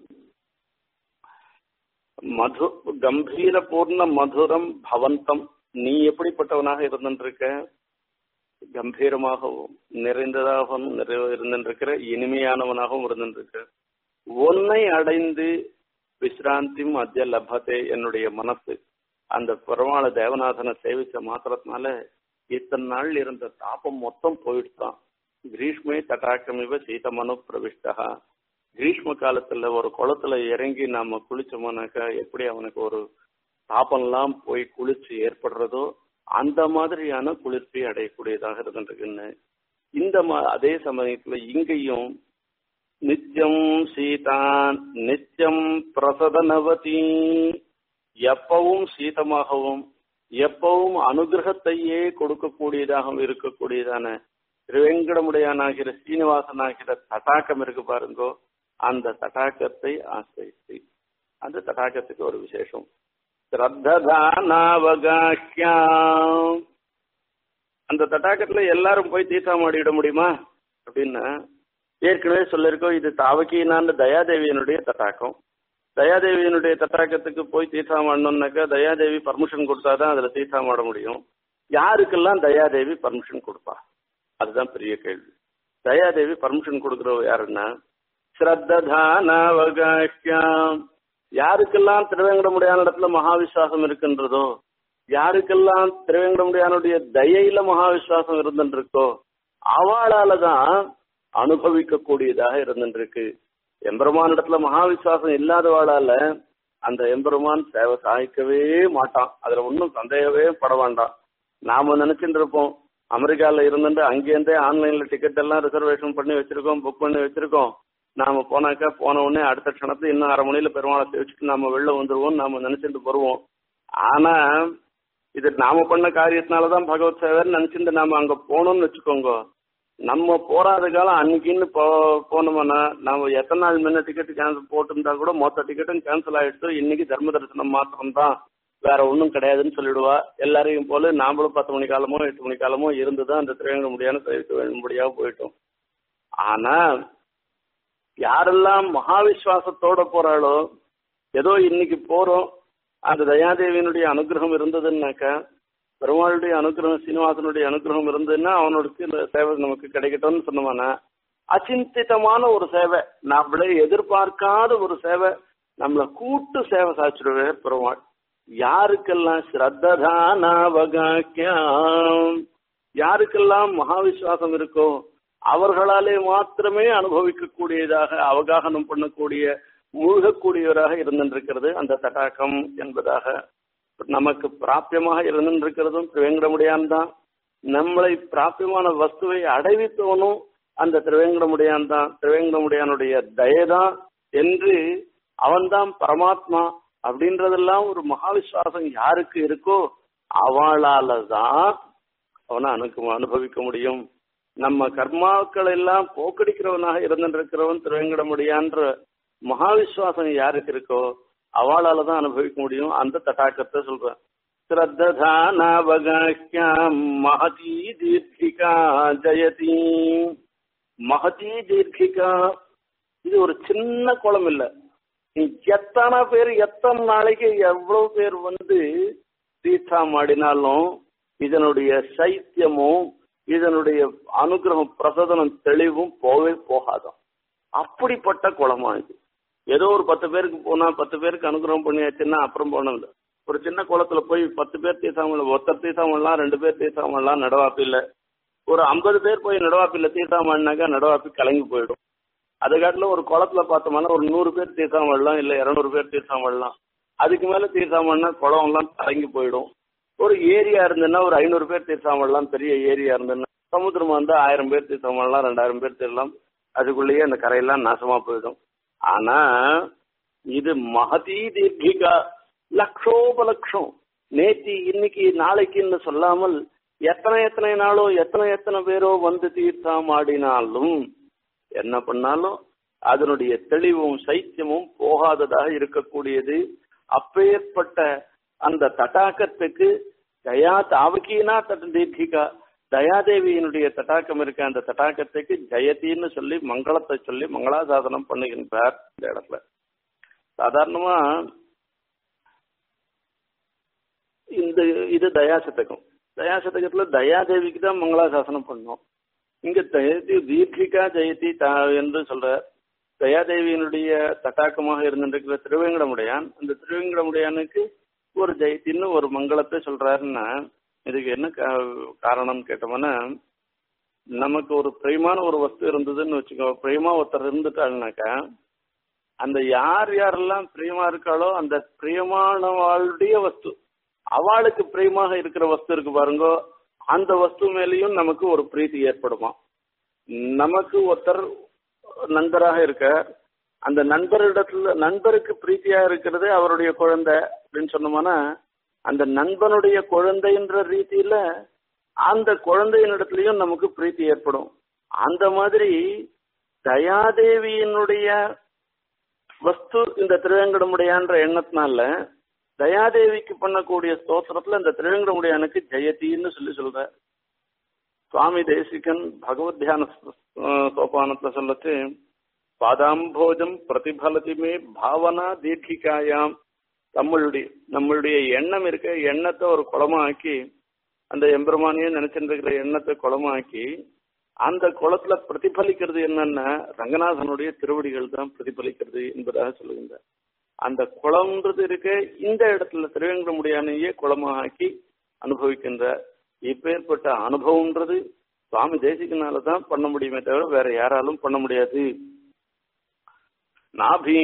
மது கம்பீர பூர்ண மதுரம் பவந்தம் நீ எப்படிப்பட்டவனாக இருந்திருக்க கம்பீரமாகவும் நிறைந்ததாகவும் நிறை இருந்திருக்கிற இனிமையானவனாகவும் இருந்திருக்க உன்னை அடைந்து விசிராந்தி மத்திய லபத்தே என்னுடைய மனசு அந்த பெருமாள தேவநாதனை சேவிச்ச மாத்திரத்தினால இத்தனை நாள் இருந்த தாபம் மொத்தம் போயிடுதான் கிரீஷ்மே தட்டாக்கமிவ சீதமனு பிரவிஷ்டா கிரீஷ்ம காலத்துல ஒரு குளத்துல இறங்கி நாம குளிச்சோம்னாக்கா எப்படி அவனுக்கு ஒரு தாபம்லாம் போய் குளிர்ச்சி ஏற்படுறதோ அந்த மாதிரியான குளிர்ச்சி அடையக்கூடியதாக இருந்துருக்குன்னு இந்த அதே சமயத்துல இங்கேயும் நித்தியம் சீதான் நித்தியம் பிரசதனவதி எப்பவும் சீதமாகவும் எப்பவும் அனுகிரகத்தையே கொடுக்கக்கூடியதாகவும் இருக்கக்கூடியதான திருவேங்கடமுடையானாகிற சீனிவாசனாகிற தட்டாக்கம் இருக்கு பாருங்கோ அந்த தட்டாக்கத்தை ஆசிரித்து அந்த தட்டாக்கத்துக்கு ஒரு விசேஷம் ஸ்ரத்ததானாவகாஷ்யாம் அந்த தட்டாக்கத்துல எல்லாரும் போய் தீர்த்தம் ஆடிட முடியுமா அப்படின்னா ஏற்கனவே சொல்லிருக்கோம் இது தாவகினான்னு தயாதேவியனுடைய தட்டாக்கம் தயாதேவியனுடைய தட்டாக்கத்துக்கு போய் தீர்த்தம் ஆடணும்னாக்கா தயாதேவி பர்மிஷன் கொடுத்தாதான் அதுல தீர்த்தம் ஆட முடியும் யாருக்கெல்லாம் தயாதேவி பர்மிஷன் கொடுப்பா அதுதான் பெரிய கேள்வி தயாதேவி பர்மிஷன் கொடுக்குறவ யாருன்னா ஸ்ரத்ததானாவகாஷ்யாம் யாருக்கெல்லாம் திருவேங்கடமுடியான இடத்துல மகாவிஸ்வாசம் இருக்கின்றதோ யாருக்கெல்லாம் திருவேங்கடமுடியானுடைய தயையில மகாவிஸ்வாசம் இருந்துருக்கோ அவளால தான் அனுபவிக்க கூடியதாக இருந்துருக்கு எம்பெருமான் இடத்துல மகாவிஸ்வாசம் இல்லாதவாளால அந்த எம்பெருமான் சேவை சாய்க்கவே மாட்டான் அதுல ஒன்றும் சந்தேகமே பட வேண்டாம் நாம நினைச்சிட்டு இருப்போம் அமெரிக்கால இருந்துட்டு அங்கேருந்தே ஆன்லைன்ல டிக்கெட் எல்லாம் ரிசர்வேஷன் பண்ணி வச்சிருக்கோம் புக் பண்ணி வச்சிருக்கோம் நாம போனாக்கா போன உடனே அடுத்த க்ஷணத்துல இன்னும் அரை மணியில பெருமாளை சேவிச்சுட்டு நாம வெளில வந்துருவோம் நாம நினைச்சிட்டு வருவோம் ஆனா இது நாம பண்ண காரியத்தினாலதான் பகவத் சேவைன்னு நினைச்சிட்டு நாம அங்க போனோம்னு வச்சுக்கோங்க நம்ம போறாத காலம் அன்னைக்குன்னு போ போனோம்னா நாம எத்தனை நாள் முன்ன டிக்கெட் கேன்சல் போட்டிருந்தா கூட மொத்த டிக்கெட்டும் கேன்சல் ஆயிடுச்சு இன்னைக்கு தர்ம தரிசனம் மாத்திரம் தான் வேற ஒன்றும் கிடையாதுன்னு சொல்லிடுவா எல்லாரையும் போல நாமளும் பத்து மணி காலமோ எட்டு மணி காலமோ இருந்துதான் அந்த திரையங்க முடியாத சேவிக்க வேண்டும்படியாக போயிட்டோம் ஆனா யாரெல்லாம் மகாவிஸ்வாசத்தோட போறாளோ ஏதோ இன்னைக்கு போறோம் அந்த தயாதேவியினுடைய அனுகிரகம் இருந்ததுன்னாக்கா பெருமாளுடைய அனுகிரகம் சீனிவாசனுடைய அனுகிரகம் இருந்ததுன்னா அவனுக்கு இந்த சேவை நமக்கு கிடைக்கட்டும்னு சொன்னோம்னா அச்சிந்திதமான ஒரு சேவை நம்மளே எதிர்பார்க்காத ஒரு சேவை நம்மளை கூட்டு சேவை சாச்சிடுவே பெருமாள் யாருக்கெல்லாம் ஸ்ரத்ததானாவகாக்கியம் யாருக்கெல்லாம் மகாவிஸ்வாசம் இருக்கோ அவர்களாலே மாத்திரமே அனுபவிக்கக்கூடியதாக அவகாகனம் பண்ணக்கூடிய மூழ்கக்கூடியவராக இருந்திருக்கிறது அந்த தடாகம் என்பதாக நமக்கு பிராபியமாக இருந்திருக்கிறதும் திருவேங்கடமுடியான் தான் நம்மளை பிராபியமான வஸ்துவை அடைவித்தவனும் அந்த திருவேங்கடமுடியான் தான் திருவேங்கடமுடியானுடைய தயதான் என்று அவன்தான் பரமாத்மா அப்படின்றதெல்லாம் ஒரு மகாவிஸ்வாசம் யாருக்கு இருக்கோ அவளால தான் அவனை அனுக்கு அனுபவிக்க முடியும் நம்ம கர்மாக்கள் எல்லாம் போக்கடிக்கிறவனாக இருந்திருக்கிறவன் திருவேங்கடமுடியான்ற மகாவிஸ்வாசம் யாருக்கு இருக்கோ அவளால தான் அனுபவிக்க முடியும் அந்த தட்டாக்கத்தை சொல்றேன் ஸ்ரத்ததானாவகாஷ்யாம் மகதி தீர்த்திகா ஜெயதி மகதி தீர்த்திகா இது ஒரு சின்ன குளம் இல்ல எத்தனை பேர் எத்தனை நாளைக்கு எவ்வளவு பேர் வந்து தீர்த்தம் ஆடினாலும் இதனுடைய சைத்தியமும் இதனுடைய அனுகிரகம் பிரசதனம் தெளிவும் போவே போகாதான் அப்படிப்பட்ட குளமா இது ஏதோ ஒரு பத்து பேருக்கு போனா பத்து பேருக்கு அனுகிரகம் பண்ணியாச்சுன்னா அப்புறம் போனது ஒரு சின்ன குளத்துல போய் பத்து பேர் தீர்த்தாமல் ஒருத்தர் தீர்த்தாமல்லாம் ரெண்டு பேர் தீர்த்தாமல்லாம் நடவாப்பு இல்லை ஒரு ஐம்பது பேர் போய் நடவாப்பில்ல தீர்த்தாமன்னாக்கா நடவாப்பி கலங்கி போயிடும் அது காட்டில் ஒரு குளத்துல பார்த்தோம்னா ஒரு நூறு பேர் தீர்த்தம் வரலாம் இல்லை இரநூறு பேர் தீர்த்தம் வரலாம் அதுக்கு மேல தீர்த்தம் பண்ணா குளம் எல்லாம் கலங்கி போயிடும் ஒரு ஏரியா இருந்ததுன்னா ஒரு ஐநூறு பேர் தீர்த்தம் வரலாம் பெரிய ஏரியா இருந்ததுன்னா சமுத்திரம் வந்து ஆயிரம் பேர் தீர்த்தம் வரலாம் ரெண்டாயிரம் பேர் தீரலாம் அதுக்குள்ளேயே அந்த கரையெல்லாம் நாசமா போயிடும் ஆனா இது மகதி தீர்க்கிகா லட்சோபலட்சம் நேத்தி இன்னைக்கு நாளைக்குன்னு சொல்லாமல் எத்தனை எத்தனை நாளோ எத்தனை எத்தனை பேரோ வந்து தீர்த்தம் ஆடினாலும் என்ன பண்ணாலும் அதனுடைய தெளிவும் சைத்தியமும் போகாததாக இருக்கக்கூடியது அப்பேற்பட்ட அந்த தட்டாக்கத்துக்கு தயா தாவகீனா தட் தீர்த்திகா தயாதேவியினுடைய தட்டாக்கம் இருக்க அந்த தட்டாக்கத்துக்கு ஜெயத்தின்னு சொல்லி மங்களத்தை சொல்லி மங்களாசாசனம் பண்ணுகின்றார் இந்த இடத்துல சாதாரணமா இந்த இது தயாசதகம் தயாசதகத்துல தயாதேவிக்கு தான் மங்களாசாசனம் பண்ணோம் இங்க ஜெயதி தீர்த்திகா ஜெயதி தா என்று சொல்ற தயாதேவியினுடைய தட்டாக்கமாக இருந்திருக்கிற திருவேங்கடமுடையான் அந்த திருவேங்கடமுடையானுக்கு ஒரு ஜெயத்தின்னு ஒரு மங்களத்தை சொல்றாருன்னா இதுக்கு என்ன காரணம் கேட்டோம்னா நமக்கு ஒரு பிரியமான ஒரு வஸ்து இருந்ததுன்னு வச்சுக்கோ பிரியமா ஒருத்தர் இருந்துட்டாங்கனாக்கா அந்த யார் யாரெல்லாம் பிரியமா இருக்காளோ அந்த பிரியமானவாளுடைய வஸ்து அவளுக்கு பிரியமாக இருக்கிற வஸ்து இருக்கு பாருங்க அந்த வஸ்து மேலேயும் நமக்கு ஒரு பிரீத்தி ஏற்படுமா நமக்கு ஒருத்தர் நண்பராக இருக்க அந்த நண்பரிடத்துல நண்பருக்கு பிரீத்தியா இருக்கிறது அவருடைய குழந்தை அப்படின்னு சொன்னோம்னா அந்த நண்பனுடைய குழந்தைன்ற ரீதியில அந்த குழந்தையின் இடத்துலயும் நமக்கு பிரீத்தி ஏற்படும் அந்த மாதிரி தயாதேவியினுடைய வஸ்து இந்த திருவேங்கடமுடையான்ற எண்ணத்தினால தயாதேவிக்கு பண்ணக்கூடிய ஸ்தோத்திரத்துல இந்த திருவேங்கடமுடையானுக்கு ஜெயத்தின்னு சொல்லி சொல்ற சுவாமி தேசிகன் பகவத் தியான சோபானத்துல சொல்லச்சு பாதாம்போஜம் பிரதிபலதி மே பாவனா தீர்க்கிகாயாம் நம்மளுடைய நம்மளுடைய எண்ணம் இருக்க எண்ணத்தை ஒரு குளமாக்கி அந்த எம்பெருமானியே நினைச்சிட்டு இருக்கிற எண்ணத்தை குளமாக்கி அந்த குளத்துல பிரதிபலிக்கிறது என்னன்னா ரங்கநாதனுடைய திருவடிகள் தான் பிரதிபலிக்கிறது என்பதாக சொல்லுகின்றார் அந்த குளம்ன்றது இருக்க இந்த இடத்துல திருவேங்கடமுடியானையே குளமாக்கி அனுபவிக்கின்றார் இப்பேற்பட்ட அனுபவம்ன்றது சுவாமி தேசிகனால தான் பண்ண முடியுமே தவிர வேற யாராலும் பண்ண முடியாது नाभी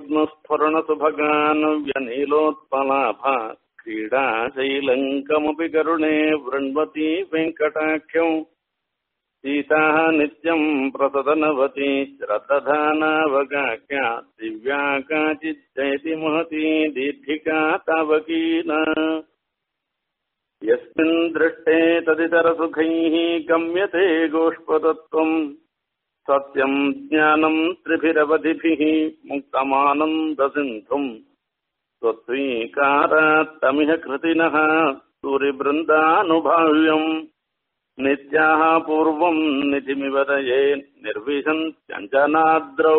पद्मस्फुरणसुभगानव्यनीलोत्पलाभ क्रीडाशैलङ्कमपि करुणे वृण्वती वेङ्कटाख्यौ सीताः नित्यम् प्रसदनवती श्रद्दधानावगाख्या दिव्या काचिज्जयति महती दीर्घिका तावकीना यस्मिन् दृष्टे तदितरसुखैः गम्यते गोष्पदत्वम् सत्यम् ज्ञानम् त्रिभिरवधिभिः मुक्तमानन्दसिन्धुम् त्वत्वीकारात्तमिह कृतिनः सूरिवृन्दानुभाव्यम् नित्याः पूर्वम् निधिमिवदये निर्विशन्त्यञ्जनाद्रौ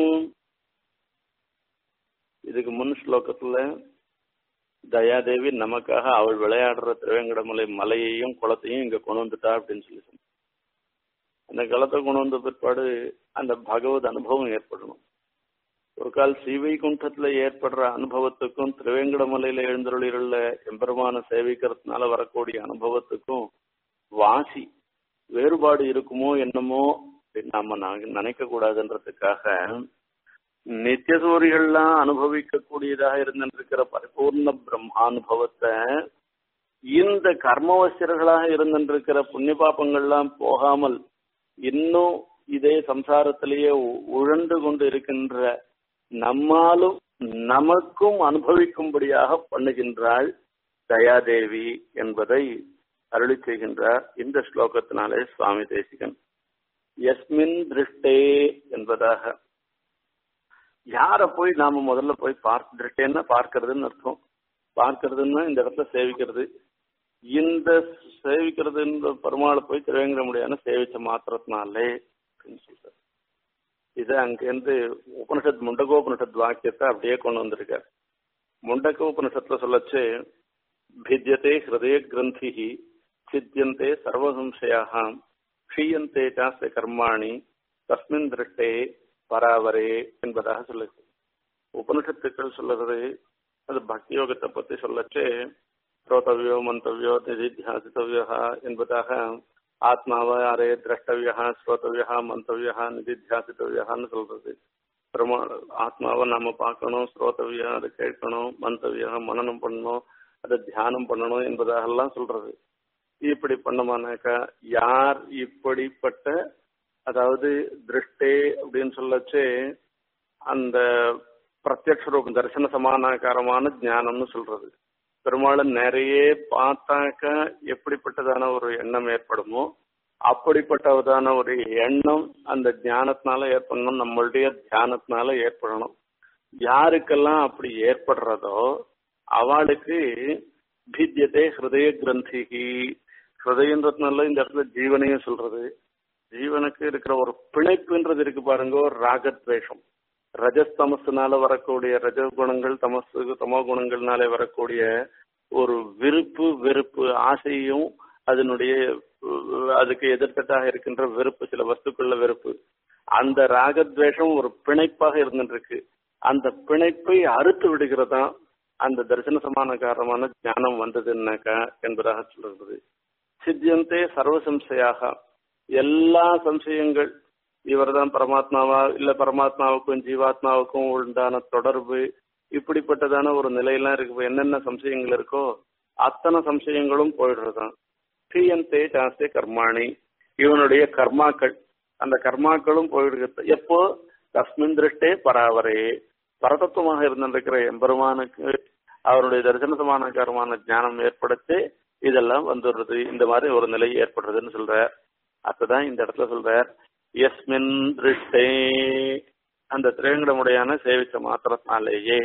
இதுக்கு முன் ஸ்லோகத்துல தயாதேவி நமக்காக அவள் விளையாடுற திருவேங்கடமலை மலையையும் குளத்தையும் இங்க கொண்டு வந்துட்டா அப்படின்னு சொல்லி சொன்ன அந்த களத்தை கொண்டு வந்த பிற்பாடு அந்த பகவத் அனுபவம் ஏற்படணும் ஒரு கால் ஸ்ரீவைகுண்டத்துல ஏற்படுற அனுபவத்துக்கும் திருவேங்கடமலையில எழுந்தருளிലുള്ള எம்பெருமான சேவிக்கிறதுனால வரக்கூடிய அனுபவத்துக்கும் வாசி வேறுபாடு இருக்குமோ என்னமோ அப்படின்னு நாம நினைக்க கூடாதுன்றதுக்காக நித்தியசூரிகள்லாம் அனுபவிக்கக்கூடியதாக இருந்திருக்கிற பரிபூர்ண பிரம்மானுபவத்தை இந்த கர்மவசியர்களாக இருந்திருக்கிற புண்ணிய பாப்பங்கள்லாம் போகாமல் இன்னும் இதே சம்சாரத்திலேயே உழண்டு கொண்டு இருக்கின்ற நம்மாலும் நமக்கும் அனுபவிக்கும்படியாக பண்ணுகின்றாள் தயாதேவி என்பதை அருளி செய்கின்றார் இந்த ஸ்லோகத்தினாலே சுவாமி தேசிகன் எஸ்மின் திருஷ்டே என்பதாக யார போய் நாம முதல்ல போய் பார்க்க திருஷ்டேன்னா பார்க்கறதுன்னு அர்த்தம் பார்க்கறதுன்னா இந்த இடத்துல சேவிக்கிறது இந்த சேவிக்கிறது பெருமாளை போய் திருவேங்கிற முடியாத சேவிச்ச மாத்திரத்தினாலே அப்படின்னு சொல்றாரு இதை அங்கேருந்து உபனிஷத் முண்டகோபனிஷத் வாக்கியத்தை அப்படியே கொண்டு வந்திருக்கார் முண்டக உபனிஷத்துல சொல்லச்சு भिद्यते हृदय ग्रंथि छिद्यन्ते सर्वसंशयाः क्षीयन्ते चास्य கர்மாணி தஸ்மின் திருஷ்டே பராவரே என்பதாக சொல்லுது உபனிஷத்துக்கள் சொல்லுறது அது பக்தி யோகத்தை பத்தி சொல்லச்சு ஸ்ரோதவியோ மந்தவியோ நிதித்தியாசித்தவியா என்பதாக ஆத்மாவை அரே திரஷ்டவியா ஸ்ரோதவியா மந்தவியா நிதித்தியாசித்தவியான்னு சொல்றது பெருமா ஆத்மாவை நாம பார்க்கணும் ஸ்ரோதவியா அதை கேட்கணும் மந்தவியா மனநம் பண்ணணும் அதை தியானம் பண்ணணும் என்பதாகலாம் சொல்றது இப்படி பண்ணமானாக்கா யார் இப்படிப்பட்ட அதாவது திருஷ்டே அப்படின்னு சொல்லச்சு அந்த பிரத்யக்ஷ ரூபம் தரிசன சமானாகாரமான ஞானம்னு சொல்றது பெரும்பாலும் நிறைய பார்த்தாக்க எப்படிப்பட்டதான ஒரு எண்ணம் ஏற்படுமோ அப்படிப்பட்டதான ஒரு எண்ணம் அந்த ஞானத்தினால ஏற்படணும் நம்மளுடைய தியானத்தினால ஏற்படணும் யாருக்கெல்லாம் அப்படி ஏற்படுறதோ அவளுக்கு பீத்தியத்தை ஹிருதய கிரந்திகி ஹிருதயன்றதுனால இந்த இடத்துல ஜீவனையும் சொல்றது ஜீவனுக்கு இருக்கிற ஒரு பிணைப்புன்றது இருக்கு பாருங்க ஒரு ராகத்வேஷம் ரஜஸ் தமசுனால வரக்கூடிய ரஜ குணங்கள் தமசு தமோ குணங்கள்னால வரக்கூடிய ஒரு விருப்பு வெறுப்பு ஆசையும் அதனுடைய அதுக்கு எதிர்த்தட்டாக இருக்கின்ற வெறுப்பு சில வஸ்துக்குள்ள வெறுப்பு அந்த ராகத்வேஷம் ஒரு பிணைப்பாக இருந்துருக்கு அந்த பிணைப்பை அறுத்து விடுகிறதா அந்த தரிசன சமான காரணமான ஞானம் வந்ததுன்னாக்கா என்பதாக சொல்றது சித்தியந்தே சர்வ சம்சயாக எல்லா சம்சயங்கள் இவர்தான் பரமாத்மாவா இல்ல பரமாத்மாவுக்கும் ஜீவாத்மாவுக்கும் உண்டான தொடர்பு இப்படிப்பட்டதான ஒரு நிலையெல்லாம் இருக்கு என்னென்ன சம்சயங்கள் இருக்கோ அத்தனை சம்சயங்களும் போயிடுறதுதான் தீயந்தே ஜாஸ்தி கர்மாணி இவனுடைய கர்மாக்கள் அந்த கர்மாக்களும் போயிடுகிறது எப்போ தஸ்மின் திருஷ்டே பராவரே பரதத்துவமாக இருந்திருக்கிற எம்பெருமானுக்கு அவருடைய தரிசனசமானகரமான ஞானம் ஏற்படுத்தி இதெல்லாம் வந்துடுறது இந்த மாதிரி ஒரு நிலை ஏற்படுறதுன்னு சொல்ற அப்பதான் இந்த இடத்துல சொல்ற எஸ்மின் திருஷ்டே அந்த திரையங்கடமுடையான சேவிச்ச மாத்திரத்தினாலேயே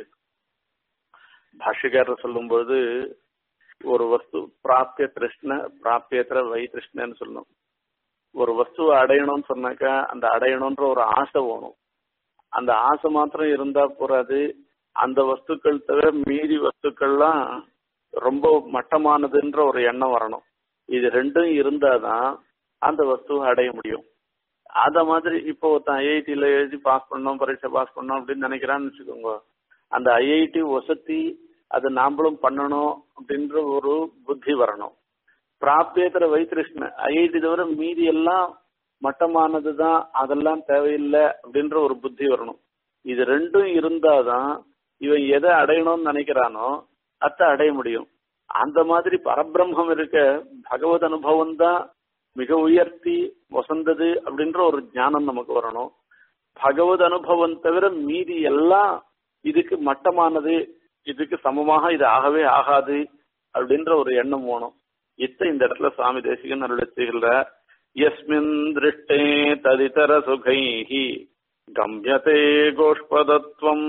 பாஷிகாரர் சொல்லும்போது ஒரு வஸ்து பிராப்திய திருஷ்ண பிராப்தியத்திர வை திருஷ்ணன்னு சொல்லணும் ஒரு வஸ்துவை அடையணும்னு சொன்னாக்கா அந்த அடையணும்ன்ற ஒரு ஆசை வேணும் அந்த ஆசை மாத்திரம் இருந்தா போறாது அந்த வஸ்துக்கள் தவிர மீதி வஸ்துக்கள்லாம் ரொம்ப மட்டமானதுன்ற ஒரு எண்ணம் வரணும் இது ரெண்டும் இருந்தாதான் அந்த வஸ்துவை அடைய முடியும் அத மாதிரி இப்போ ஒருத்தன் ஐஐடியில எழுதி பாஸ் பண்ணோம் பரீட்சை பாஸ் பண்ணோம் அப்படின்னு நினைக்கிறான்னு வச்சுக்கோங்க அந்த ஐஐடி வசதி அது நாமளும் பண்ணணும் அப்படின்ற ஒரு புத்தி வரணும் பிராப்தியேத்தர வைத்திருஷ்ண ஐஐடி தவிர மீதி எல்லாம் மட்டமானது தான் அதெல்லாம் தேவையில்லை அப்படின்ற ஒரு புத்தி வரணும் இது ரெண்டும் இருந்தாதான் இவன் எதை அடையணும்னு நினைக்கிறானோ அத்தை அடைய முடியும் அந்த மாதிரி பரபிரம்மம் இருக்க பகவத் அனுபவம் தான் மிக உயர்த்தி வசந்தது அப்படின்ற ஒரு ஞானம் நமக்கு வரணும் பகவத் அனுபவம் தவிர மீதி எல்லாம் இதுக்கு மட்டமானது இதுக்கு சமமாக இது ஆகவே ஆகாது அப்படின்ற ஒரு எண்ணம் வேணும் இத்த இந்த இடத்துல சுவாமி தேசிகன் அருளத்துகிற எஸ்மின் திருஷ்டே ததிதர சுகைஹி கம்யதே கோஷ்பதத்துவம்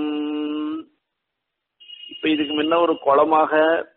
இப்ப இதுக்கு முன்ன ஒரு குளமாக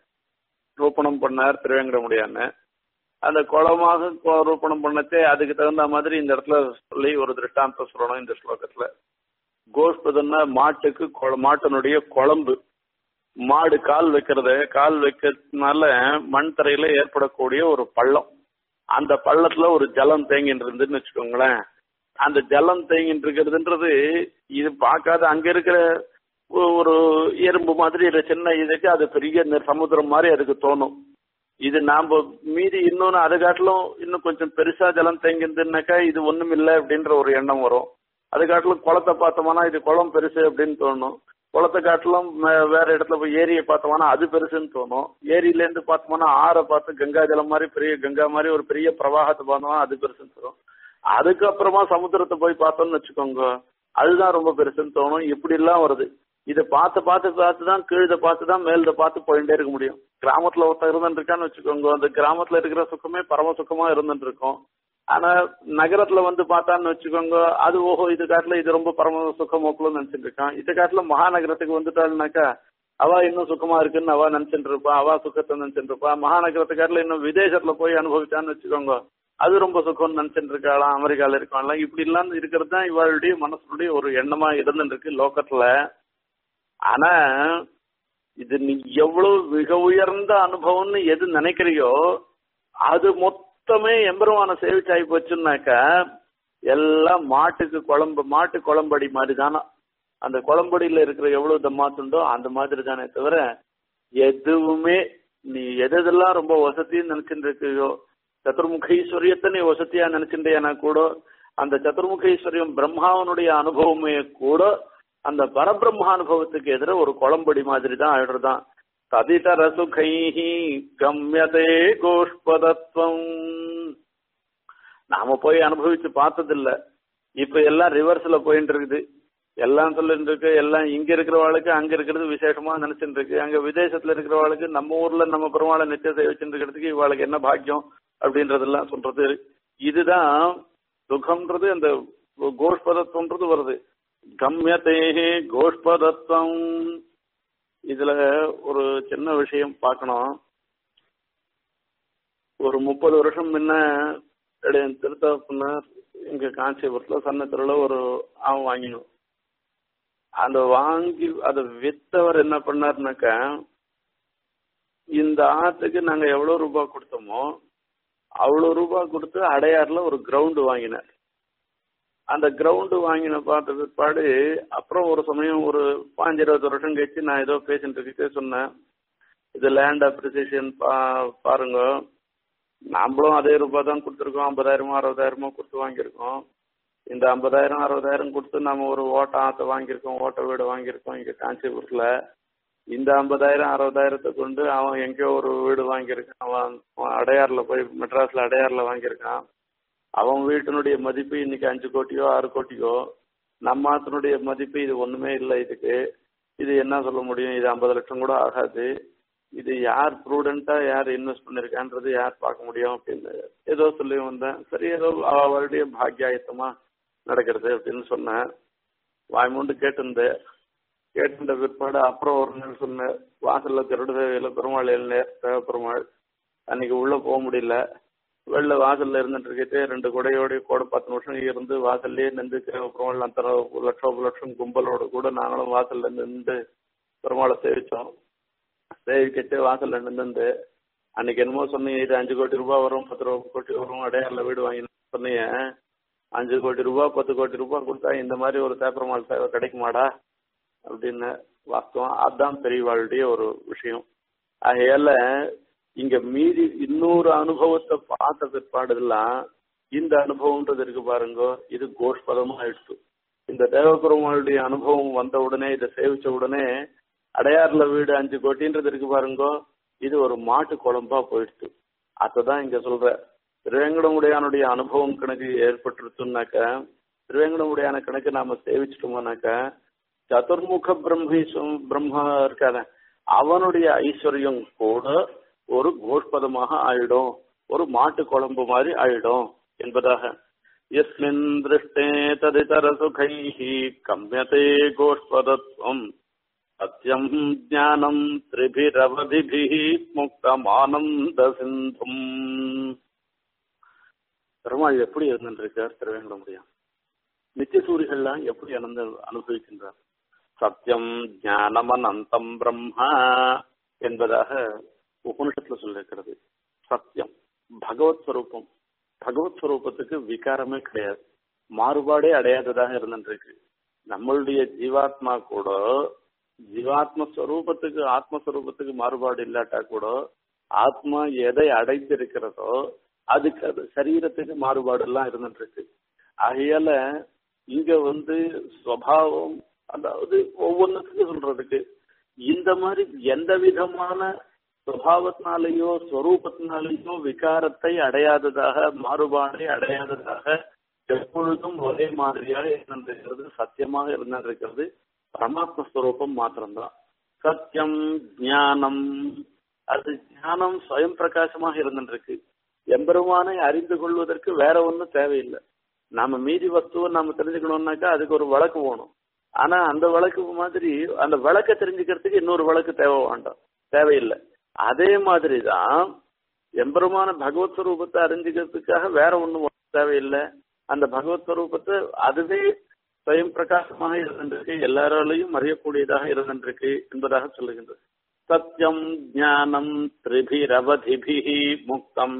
ரூபணம் பண்ணார் திருவேங்கடமுடியான்னு அந்த குளமாக ரூபணம் பண்ணச்சே அதுக்கு தகுந்த மாதிரி இந்த இடத்துல சொல்லி ஒரு திருஷ்டாந்தம் சொல்லணும் இந்த ஸ்லோகத்துல கோஷ்பதம்னா மாட்டுக்கு மாட்டினுடைய குழம்பு மாடு கால் வைக்கிறத கால் வைக்கிறதுனால மண் தரையில ஏற்படக்கூடிய ஒரு பள்ளம் அந்த பள்ளத்துல ஒரு ஜலம் தேங்கிட்டு இருந்துன்னு வச்சுக்கோங்களேன் அந்த ஜலம் தேங்கிட்டு இருக்கிறதுன்றது இது பார்க்காத அங்க இருக்கிற ஒரு எறும்பு மாதிரி சின்ன இதுக்கு அது பெரிய சமுத்திரம் மாதிரி அதுக்கு தோணும் இது நாம மீதி இன்னொன்னு அது காட்டிலும் இன்னும் கொஞ்சம் பெருசா ஜலம் தேங்கிருந்துனாக்கா இது ஒண்ணும் இல்லை அப்படின்ற ஒரு எண்ணம் வரும் அது காட்டிலும் குளத்தை பார்த்தோம்னா இது குளம் பெருசு அப்படின்னு தோணும் குளத்தை காட்டிலும் வேற இடத்துல போய் ஏரியை பார்த்தோம்னா அது பெருசுன்னு தோணும் ஏரியில இருந்து பார்த்தோம்னா ஆறை பார்த்து கங்கா ஜலம் மாதிரி பெரிய கங்கா மாதிரி ஒரு பெரிய பிரவாகத்தை பார்த்தோம்னா அது பெருசுன்னு தோணும் அதுக்கப்புறமா சமுத்திரத்தை போய் பார்த்தோம்னு வச்சுக்கோங்க அதுதான் ரொம்ப பெருசுன்னு தோணும் இப்படி எல்லாம் வருது இதை பார்த்து பார்த்து பார்த்து தான் கீழே பார்த்து தான் மேலத பார்த்து போயிட்டே இருக்க முடியும் கிராமத்துல ஒருத்தன் இருந்துட்டு இருக்கான்னு வச்சுக்கோங்க அந்த கிராமத்துல இருக்கிற சுக்கமே பரம சுக்கமா இருந்துட்டு இருக்கும் ஆனா நகரத்துல வந்து பார்த்தான்னு வச்சுக்கோங்க அது ஓஹோ இது காட்டுல இது ரொம்ப பரம சுகமோக்கலும் நினைச்சிட்டு இருக்கான் இது காட்டுல மகாநகரத்துக்கு வந்துட்டாள்னாக்கா அவ இன்னும் சுகமா இருக்குன்னு அவ நினைச்சிட்டு இருப்பா அவ சுகத்தை நினைச்சிட்டு இருப்பா மகாநகரத்துக்காரில் இன்னும் விதேசத்துல போய் அனுபவிச்சான்னு வச்சுக்கோங்க அது ரொம்ப சுகம்னு நினைச்சிட்டு இருக்காளாம் அமெரிக்கால இருக்காங்களாம் இப்படி எல்லாம் இருக்கிறது தான் இவளுடைய மனசுடைய ஒரு எண்ணமா இருந்துட்டு இருக்கு லோக்கத்துல ஆனா இது நீ எவ்வளவு மிக உயர்ந்த அனுபவம்னு எது நினைக்கிறியோ அது மொத்தமே எம்பெருமான சேவிச்சாகி போச்சுன்னாக்கா எல்லாம் மாட்டுக்கு குழம்பு மாட்டு குழம்படி மாதிரி தானா அந்த குழம்படியில இருக்கிற எவ்வளவு தம்மாத்துண்டோ அந்த மாதிரி தானே தவிர எதுவுமே நீ எதெல்லாம் ரொம்ப வசதின்னு நினைச்சுட்டு இருக்கியோ சதுர்முகீஸ்வரியத்தை நீ வசதியா நினைச்சுட்டேனா கூட அந்த சதுர்முகீஸ்வரியம் பிரம்மாவனுடைய அனுபவமே கூட அந்த பரபிரம்ம அனுபவத்துக்கு எதிர ஒரு குளம்படி மாதிரி தான் ஆயிடுறதான் ததிதர சுகைஹி கம்யதே கோஷ்பதத்துவம் நாம போய் அனுபவிச்சு பார்த்ததில்ல இப்ப எல்லாம் ரிவர்ஸ்ல போயிட்டு இருக்குது எல்லாம் சொல்லிட்டு இருக்கு எல்லாம் இங்க இருக்கிறவாளுக்கு அங்க இருக்கிறது விசேஷமா நினைச்சிட்டு இருக்கு அங்க விதேசத்துல இருக்கிறவாளுக்கு நம்ம ஊர்ல நம்ம பெருமாளை நிச்சயம் வச்சுட்டு இருக்கிறதுக்கு இவாளுக்கு என்ன பாக்கியம் அப்படின்றதெல்லாம் சொல்றது இதுதான் சுகம்ன்றது அந்த கோஷ்பதத்துவம்ன்றது வருது கம்யத்தேகே கோஷ்பதத்துவம் இதுல ஒரு சின்ன விஷயம் பார்க்கணும் ஒரு முப்பது வருஷம் முன்ன திருத்தப்பினர் இங்க காஞ்சிபுரத்துல சன்னத்துல ஒரு ஆம் வாங்கினோம் அந்த வாங்கி அதை வித்தவர் என்ன பண்ணாருனாக்கா இந்த ஆத்துக்கு நாங்க எவ்வளவு ரூபாய் கொடுத்தோமோ அவ்வளவு ரூபாய் கொடுத்து அடையாறுல ஒரு கிரவுண்டு வாங்கினார் அந்த கிரவுண்டு வாங்கின பார்த்த பிற்பாடு அப்புறம் ஒரு சமயம் ஒரு பாஞ்சு இருபது வருஷம் கழிச்சு நான் ஏதோ பேசிட்டு இருக்கிட்டே சொன்னேன் இது லேண்ட் அப்ரிசியேஷன் பா பாருங்க நாமளும் அதே ரூபாய் தான் கொடுத்துருக்கோம் ஐம்பதாயிரமோ அறுபதாயிரமோ கொடுத்து வாங்கியிருக்கோம் இந்த ஐம்பதாயிரம் அறுபதாயிரம் கொடுத்து நம்ம ஒரு ஓட்ட ஆற்ற வாங்கியிருக்கோம் ஓட்ட வீடு வாங்கியிருக்கோம் இங்கே காஞ்சிபுரத்தில் இந்த ஐம்பதாயிரம் அறுபதாயிரத்தை கொண்டு அவன் எங்கேயோ ஒரு வீடு வாங்கியிருக்கான் அவன் அடையாறில் போய் மெட்ராஸில் அடையாறில் வாங்கியிருக்கான் அவன் வீட்டினுடைய மதிப்பு இன்னைக்கு அஞ்சு கோட்டியோ ஆறு கோட்டியோ நம்ம ஆத்தினுடைய மதிப்பு இது ஒன்றுமே இல்லை இதுக்கு இது என்ன சொல்ல முடியும் இது ஐம்பது லட்சம் கூட ஆகாது இது யார் ப்ரூடெண்டா யார் இன்வெஸ்ட் பண்ணிருக்கான்றது யார் பார்க்க முடியும் அப்படின்னு ஏதோ சொல்லி வந்தேன் சரி ஏதோ அவருடைய பாக்கியாயத்தமா நடக்கிறது அப்படின்னு சொன்னேன் வாய்மூண்டு கேட்டிருந்தேன் கேட்டிருந்த பிற்பாடு அப்புறம் ஒரு நாள் சொன்னேன் வாசல்ல திருடு தேவையில்ல பெருமாள் எழுநேர் தேவ பெருமாள் அன்னைக்கு உள்ள போக முடியல வெளில வாசல்ல இருந்துட்டு இருக்கிட்டே ரெண்டு கொடையோட கூட பத்து நிமிஷம் இருந்து வாசல்லே நின்று தேவ பெருமாள் அத்தனை லட்சம் லட்சம் கும்பலோட கூட நாங்களும் வாசல்ல நின்று பெருமாளை சேவிச்சோம் சேவிக்கிட்டு வாசல்ல நின்று அன்னைக்கு என்னமோ சொன்னீங்க இது அஞ்சு கோடி ரூபாய் வரும் பத்து ரூபா கோடி வரும் அடையாறுல வீடு வாங்கி சொன்னீங்க அஞ்சு கோடி ரூபாய் பத்து கோடி ரூபாய் கொடுத்தா இந்த மாதிரி ஒரு தேப்பரமாள் சேவை கிடைக்குமாடா அப்படின்னு வாஸ்தவம் அதுதான் பெரியவாளுடைய ஒரு விஷயம் ஆகையால இங்க மீறி இன்னொரு அனுபவத்தை பார்த்த பிற்பாடுலாம் இந்த அனுபவம்ன்றது இருக்கு பாருங்க இது கோஷ்பதமா ஆயிடுச்சு இந்த தேவபெருமாளுடைய அனுபவம் வந்த உடனே இதை சேவிச்ச உடனே அடையாறுல வீடு அஞ்சு கோட்டின்றது இருக்கு பாருங்க இது ஒரு மாட்டு குழம்பா போயிடுச்சு அததான் இங்க சொல்ற திருவேங்கடமுடையானுடைய அனுபவம் கணக்கு ஏற்பட்டுருச்சுனாக்க திருவேங்கடமுடையான கணக்கு நாம சேவிச்சிட்டோம்னாக்க சதுர்முக பிரம்மீஸ்வம் பிரம்மா இருக்காத அவனுடைய ஐஸ்வர்யம் கூட ஒரு கோஷ்பதமாக ஆயிடும் ஒரு மாட்டு குழம்பு மாதிரி ஆயிடும் என்பதாக எஸ்மின் திருஷ்டே ததிதர சுகைஹி கம்யதே கோஷ்பதத்வம் சத்யம் ஞானம் திரிபிரவதிபிஹி முக்தமானந்த சிந்தும் பெருமாள் எப்படி இருந்திருக்கார் திருவேங்கடமுடியான் நித்தியசூரிகள்லாம் எப்படி அனந்த அனுபவிக்கின்றார் சத்தியம் ஞானம் அனந்தம் பிரம்மா என்பதாக உபனிஷத்துல சொல்லிருக்கிறது சத்தியம் பகவத் ஸ்வரூபம் பகவத் ஸ்வரூபத்துக்கு விகாரமே கிடையாது மாறுபாடே அடையாததாக இருந்துருக்கு நம்மளுடைய ஜீவாத்மா கூட ஜீவாத்ம ஸ்வரூபத்துக்கு ஆத்மஸ்வரூபத்துக்கு மாறுபாடு இல்லாட்டா கூட ஆத்மா எதை அடைந்திருக்கிறதோ அதுக்கு அது சரீரத்துக்கு மாறுபாடு எல்லாம் இருந்துட்டு இருக்கு ஆகையால இங்க வந்து சுவாவம் அதாவது ஒவ்வொன்றுத்துக்கும் சொல்றதுக்கு இந்த மாதிரி எந்த விதமான சுவாவத்தினாலேயோ ஸ்வரூபத்தினாலேயோ விகாரத்தை அடையாததாக மாறுபாடை அடையாததாக எப்பொழுதும் ஒரே மாதிரியாக இருந்திருக்கிறது சத்தியமாக இருந்திருக்கிறது பரமாத்ம ஸ்வரூபம் மாத்திரம்தான் சத்தியம் ஞானம் அது ஞானம் சுயம் பிரகாசமாக இருந்துருக்கு எம்பெருமானை அறிந்து கொள்வதற்கு வேற ஒன்றும் தேவையில்லை நாம மீதி வஸ்துவை நாம தெரிஞ்சுக்கணும்னாக்கா அதுக்கு ஒரு வழக்கு போகணும் ஆனா அந்த வழக்கு மாதிரி அந்த வழக்க தெரிஞ்சுக்கிறதுக்கு இன்னொரு வழக்கு தேவை வேண்டாம் தேவையில்லை அதே மாதிரிதான் எம்பெருமான பகவத் ஸ்வரூபத்தை அறிஞ்சுக்கிறதுக்காக வேற ஒண்ணும் தேவையில்லை அந்த பகவத் ஸ்வரூபத்தை அதுவே சுயம் பிரகாசமாக இருந்திருக்கு எல்லாராலையும் அறியக்கூடியதாக இருந்திருக்கு என்பதாக சொல்லுகின்றது சத்தியம் ஞானம் திரிபிரவதிபிகி முக்தம்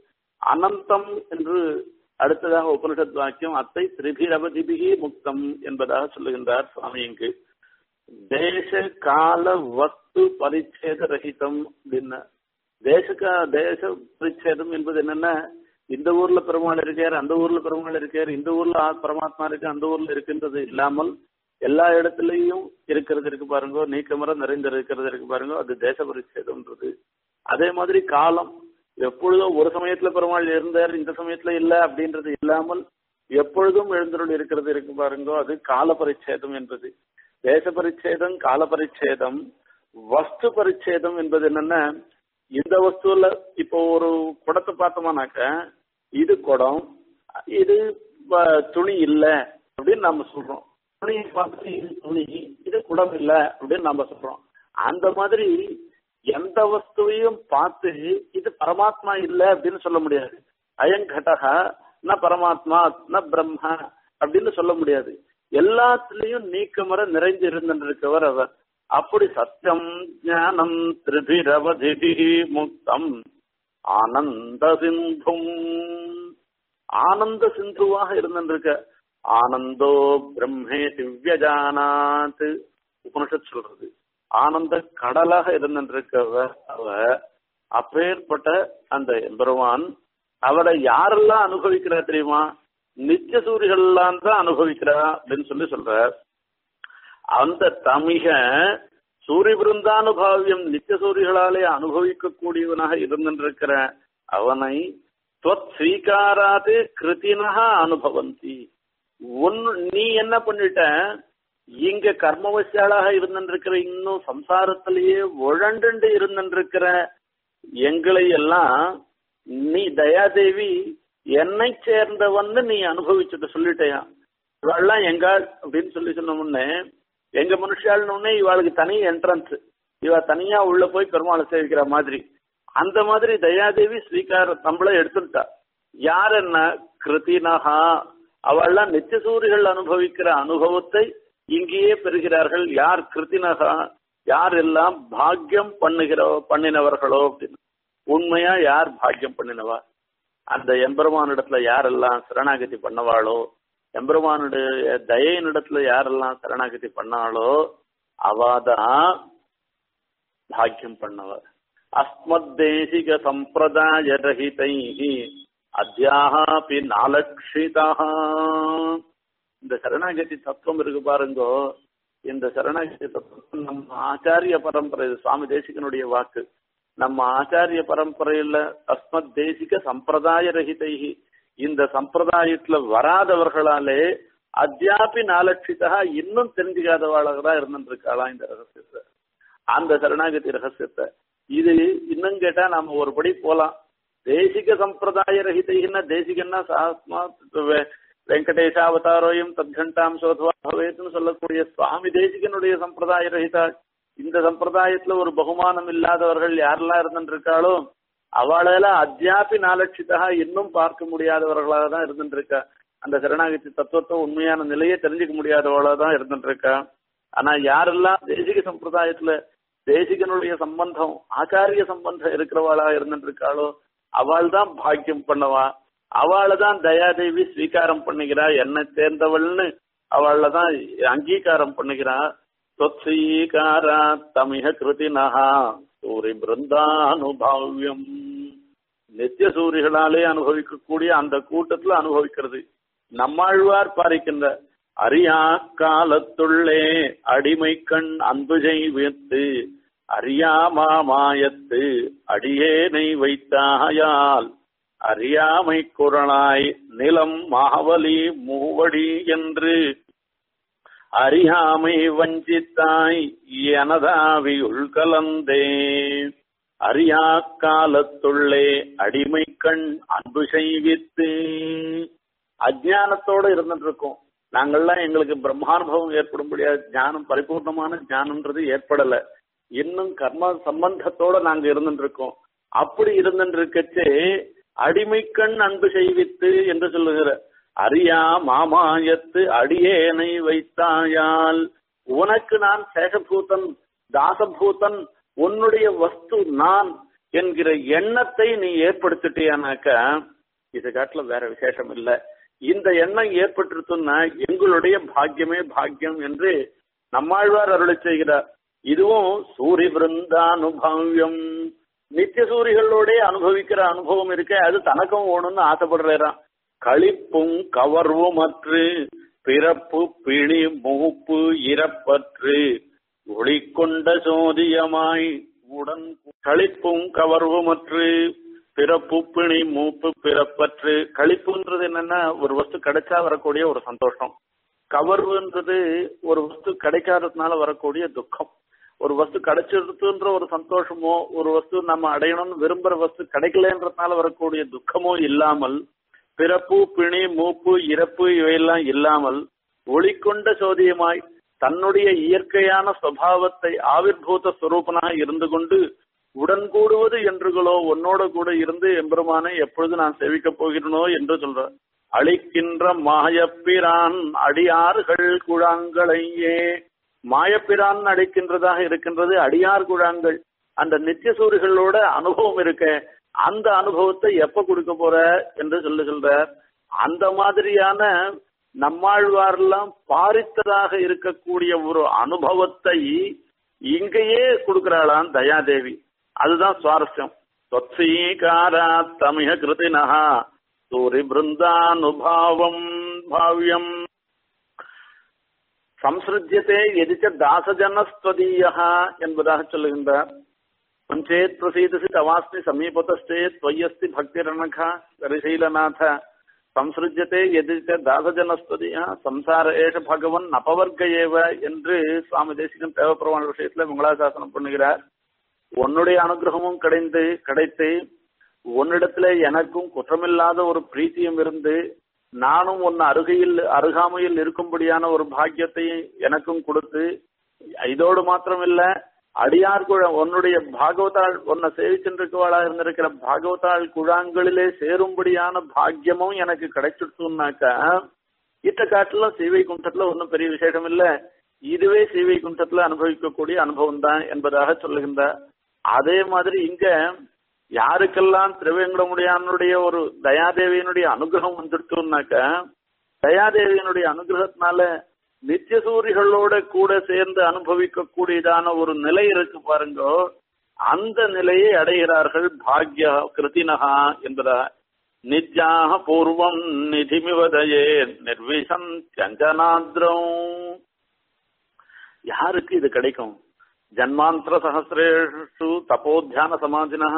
அனந்தம் என்று அடுத்ததாக உபனிஷத் வாக்கியம் அத்தை திரிபிரவதிபிகி முக்தம் என்பதாக சொல்லுகின்றார் சுவாமி இங்கு தேச கால வஸ்து பரிச்சேத ரஹிதம் அப்படின்னு தேச தேச பரிச்சேதம் என்பது என்னன்னா இந்த ஊர்ல பெருமாள் இருக்கார் அந்த ஊர்ல பெருமாள் இருக்கார் இந்த ஊர்ல பரமாத்மா இருக்கு அந்த ஊர்ல இருக்கின்றது இல்லாமல் எல்லா இடத்துலயும் இருக்கிறது இருக்கு பாருங்க நீக்கமர நிறைந்து இருக்கிறது இருக்கு பாருங்க அது தேச பரிச்சேதம்ன்றது அதே மாதிரி காலம் எப்பொழுதும் ஒரு சமயத்துல பெருமாள் இருந்தார் இந்த சமயத்துல இல்ல அப்படின்றது இல்லாமல் எப்பொழுதும் எழுந்தருள் இருக்கிறது இருக்கு பாருங்க அது கால பரிச்சேதம் என்பது தேச பரிச்சேதம் கால பரிச்சேதம் வஸ்து பரிச்சேதம் என்பது என்னன்னா இந்த வஸ்துல இப்போ ஒரு குடத்தை பார்த்தோம்னாக்க இது குடம் இது வ- துணி இல்ல அப்படின்னு நம்ம சொல்றோம் துணியை பார்த்துட்டு இது துணி இது குடம் இல்ல அப்படின்னு நம்ம சொல்றோம் அந்த மாதிரி எந்த வஸ்துவையும் பார்த்து இது பரமாத்மா இல்ல அப்படின்னு சொல்ல முடியாது அயங்கடகா ந பரமாத்மா ந பிரம்ம அப்படின்னு சொல்ல முடியாது எல்லாத்துலயும் நீக்கமர நிறைஞ்சு இருந்திருக்கவர் அவர் அப்படி சத்தியம் ஞானம் திரிபிரவதி முக்தம் ஆனந்த சிந்தும் ஆனந்த சிந்துவாக இருந்திருக்க ஆனந்தோ பிரம்மே திவ்யஜானாத் உபனிஷத் சொல்றது ஆனந்த கடலாக இருந்திருக்கவர் அவ அப்பேற்பட்ட அந்த எம்பெருமான் அவரை யாரெல்லாம் அனுபவிக்கிறா தெரியுமா நித்திய சூரிகள்லாம் தான் அனுபவிக்கிறா அப்படின்னு சொல்லி சொல்ற அந்த தமிக சூரிய விருந்தானுபாவியம் நித்திய சூரிகளாலே அனுபவிக்க கூடியவனாக இருந்திருக்கிற அவனை துவத் ஸ்வீகாராது கிருத்தினக அனுபவந்தி உன் நீ என்ன பண்ணிட்ட இங்க கர்மவசியாளாக இருந்திருக்கிற இன்னும் சம்சாரத்திலேயே உழண்டு இருந்திருக்கிற எங்களை எல்லாம் நீ தயாதேவி என்னை சேர்ந்தவன்னு நீ அனுபவிச்சுட்டு சொல்லிட்டேயா இவாள்லாம் எங்காள் அப்படின்னு சொல்லி சொன்ன முன்னே எங்க மனுஷாள்னு உடனே இவாளுக்கு தனி என்ட்ரன்ஸ் இவ தனியா உள்ள போய் பெருமாளை சேவிக்கிற மாதிரி அந்த மாதிரி தயாதேவி ஸ்வீகார நம்மள எடுத்துட்டா யார் என்ன கிருத்தினஹா அவள்லாம் நித்தியசூரிகள் அனுபவிக்கிற அனுபவத்தை இங்கேயே பெறுகிறார்கள் யார் கிருத்தினகா யார் எல்லாம் பாக்கியம் பண்ணுகிற பண்ணினவர்களோ அப்படின்னு உண்மையா யார் பாக்கியம் பண்ணினவா அந்த எம்பெருமானிடத்துல யாரெல்லாம் சரணாகதி பண்ணவாளோ எம்பெருமானுடைய தயையினிடத்துல யாரெல்லாம் சரணாகதி பண்ணாளோ அவாதான் பாக்கியம் பண்ணவர் அஸ்மத் தேசிக சம்பிரதாய ரஹிதை அத்தியாபி நாலக்ஷிதா இந்த சரணாகதி தத்துவம் இருக்கு பாருங்கோ இந்த சரணாகதி தத்துவம் நம்ம ஆச்சாரிய பரம்பரை இது சுவாமி தேசிகனுடைய வாக்கு நம்ம ஆச்சாரிய பரம்பரையில அஸ்மத் தேசிக சம்பிரதாய ரஹிதை இந்த சம்பிரதாயத்துல வராதவர்களாலே அத்தியாபி நாலட்சிதா இன்னும் தெரிஞ்சுக்காதவாளாக தான் இருந்துருக்காளாம் இந்த ரகசியத்தை அந்த சரணாகதி ரகசியத்தை இது இன்னும் கேட்டா நாம ஒரு படி போலாம் தேசிக சம்பிரதாய ரஹிதைன்னா தேசிகன்னா சாஸ்மா வெங்கடேசாவதாரோயம் தத்கண்டாம் சோதுவா பவேத்னு சொல்லக்கூடிய சுவாமி தேசிகனுடைய சம்பிரதாய ரஹிதா இந்த சம்பிரதாயத்துல ஒரு பகுமானம் இல்லாதவர்கள் யாரெல்லாம் இருந்துருக்காளோ அவளெல்லாம் அத்தியாபி நாலட்சிதா இன்னும் பார்க்க முடியாதவர்களாக தான் இருந்துருக்கா அந்த சரணாகதி தத்துவத்தை உண்மையான நிலையை தெரிஞ்சுக்க முடியாதவளா தான் இருந்துருக்கா ஆனா யாரெல்லாம் தேசிக சம்பிரதாயத்துல தேசிகனுடைய சம்பந்தம் ஆச்சாரிய சம்பந்தம் இருக்கிறவாளா இருந்துருக்காளோ அவள் தான் பாக்கியம் பண்ணவா அவளை தான் தயாதேவி ஸ்வீகாரம் பண்ணுகிறா என்னை சேர்ந்தவள்னு அவளை தான் அங்கீகாரம் பண்ணுகிறா தொத்ஸீகாரா தமிக கிருதினஹா சூரி பிருந்தானுபாவியம் நித்திய சூரிகளாலே அனுபவிக்கக்கூடிய அந்த கூட்டத்துல அனுபவிக்கிறது நம்மாழ்வார் பாரிக்கின்ற அரியா காலத்துள்ளே அடிமை கண் அன்பு செய்வித்து அறியாமா மாயத்து அடியேனை வைத்தாயால் அறியாமை குரலாய் நிலம் மாவலி மூவடி என்று அறியாமை வஞ்சித்தாய் எனதாவி உள்கலந்தே அறியா காலத்துள்ளே அடிமை கண் அன்பு செய்வித்து அஜானத்தோட இருந்துட்டு இருக்கோம் நாங்கள்லாம் எங்களுக்கு பிரம்மானுபவம் ஏற்படும்படியா ஞானம் பரிபூர்ணமான ஞானம்ன்றது ஏற்படல இன்னும் கர்ம சம்பந்தத்தோட நாங்க இருந்துட்டு இருக்கோம் அப்படி இருந்துட்டு இருக்கச்சே அடிமைக்கண் அன்பு செய்வித்து என்று சொல்லுகிற அரியா மாமாயத்து அடியேனை வைத்தாயால் உனக்கு நான் சேஷபூதன் தாசபூதன் உன்னுடைய வஸ்து நான் என்கிற எண்ணத்தை நீ ஏற்படுத்திட்டியானாக்க இது காட்டுல வேற விசேஷம் இல்ல இந்த எண்ணம் ஏற்பட்டிருக்குன்னா எங்களுடைய பாக்கியமே பாக்கியம் என்று நம்மாழ்வார் அருளை செய்கிறார் இதுவும் சூரிய பிருந்தானுபவியம் நித்திய சூரிகளோட அனுபவிக்கிற அனுபவம் இருக்க அது தனக்கும் ஓணும்னு ஆசைப்படுறாராம் களிப்பும் கவர்வும் அற்று பிறப்பு பிணி மூப்பு இறப்பற்று ஒளிக்கொண்ட சோதியமாய் உடன் களிப்பும் கவர்வுமற்று பிறப்பு பிணி மூப்பு பிறப்பற்று களிப்புன்றது என்னன்னா ஒரு வஸ்து கிடைச்சா வரக்கூடிய ஒரு சந்தோஷம் கவர்வுன்றது ஒரு வஸ்து கிடைக்காததுனால வரக்கூடிய துக்கம் ஒரு வஸ்து கிடைச்சிருதுன்ற ஒரு சந்தோஷமோ ஒரு வஸ்து நம்ம அடையணும்னு விரும்புற வஸ்து கிடைக்கலன்றதுனால வரக்கூடிய துக்கமோ இல்லாமல் பிறப்பு பிணி மூப்பு இறப்பு இவையெல்லாம் இல்லாமல் ஒளிக்கொண்ட சோதியமாய் தன்னுடைய இயற்கையான சுவாவத்தை ஆவிர்பூத ஸ்வரூபனாக இருந்து கொண்டு உடன் கூடுவது என்றுகளோ உன்னோட கூட இருந்து எம்பெருமானை எப்பொழுது நான் சேவிக்கப் போகிறனோ என்று சொல்ற அழிக்கின்ற மாயப்பிரான் அடியார்கள் குழாங்களையே மாயப்பிரான் அடிக்கின்றதாக இருக்கின்றது அடியார் குழாங்கள் அந்த நித்திய சூரிகளோட அனுபவம் இருக்க அந்த அனுபவத்தை எப்ப கொடுக்க போற என்று சொல்லுகின்றார் அந்த மாதிரியான நம்மாழ்வாரெல்லாம் பாரித்ததாக இருக்கக்கூடிய ஒரு அனுபவத்தை இங்கேயே கொடுக்கிறாளாம் தயாதேவி அதுதான் சுவாரஸ்யம் தொத்சீகாரா தமிழ கிருதினஹா சூரி பிருந்தானுபாவம் பாவ்யம் சம்சிருஜ்யத்தே எதிச்ச தாசஜனஸ்வதீயா என்பதாக சொல்லுகின்றார் பஞ்சேத் பிரசீதசி தவாஸ்மி சமீபத்தஸ்தே त्वय्यस्ति भक्तिरनखा கரிசைலநாத சம்சிருஜ்யத்தே எதிர்க்க தாசஜனஸ்பதியா சம்சார ஏஷ பகவன் அபவர்க்க ஏவ என்று சுவாமி தேசிகன் தேவப்பிரமாண விஷயத்துல மங்களாசாசனம் பண்ணுகிறார் உன்னுடைய அனுகிரகமும் கிடைந்து கிடைத்து உன்னிடத்துல எனக்கும் குற்றமில்லாத ஒரு பிரீத்தியம் இருந்து நானும் உன் அருகையில் அருகாமையில் இருக்கும்படியான ஒரு பாக்கியத்தை எனக்கும் கொடுத்து இதோடு மாத்திரமில்ல அடியார் குழ உன்னுடைய பாகவதாள் உன்னை சேவிச்சுருக்கவாளா இருந்திருக்கிற பாகவதாள் குழாங்களிலே சேரும்படியான பாக்கியமும் எனக்கு கிடைச்சிட்டுனாக்கா இத்த காட்டுல சீவை குண்டத்துல ஒன்றும் பெரிய விசேஷம் இல்ல இதுவே சீவை குண்டத்துல அனுபவிக்கக்கூடிய அனுபவம் தான் என்பதாக சொல்லுகின்றார் அதே மாதிரி இங்க யாருக்கெல்லாம் திருவேங்கடமுடியானுடைய ஒரு தயாதேவியினுடைய அனுகிரகம் வந்துடுச்சுனாக்க தயாதேவியினுடைய அனுகிரகத்தினால நித்தியசூரிகளோட கூட சேர்ந்து அனுபவிக்க கூடியதான ஒரு நிலை இருக்கு பாருங்க அந்த நிலையை அடைகிறார்கள் பாக்ய கிருத்தினகா என்பதா நித்யாக பூர்வம் நிதிமிவதையே நிர்விஷம் சஞ்சனாத்ரம் யாருக்கு இது கிடைக்கும் ஜன்மாந்திர சகசிரேஷு தபோத்தியான சமாதினா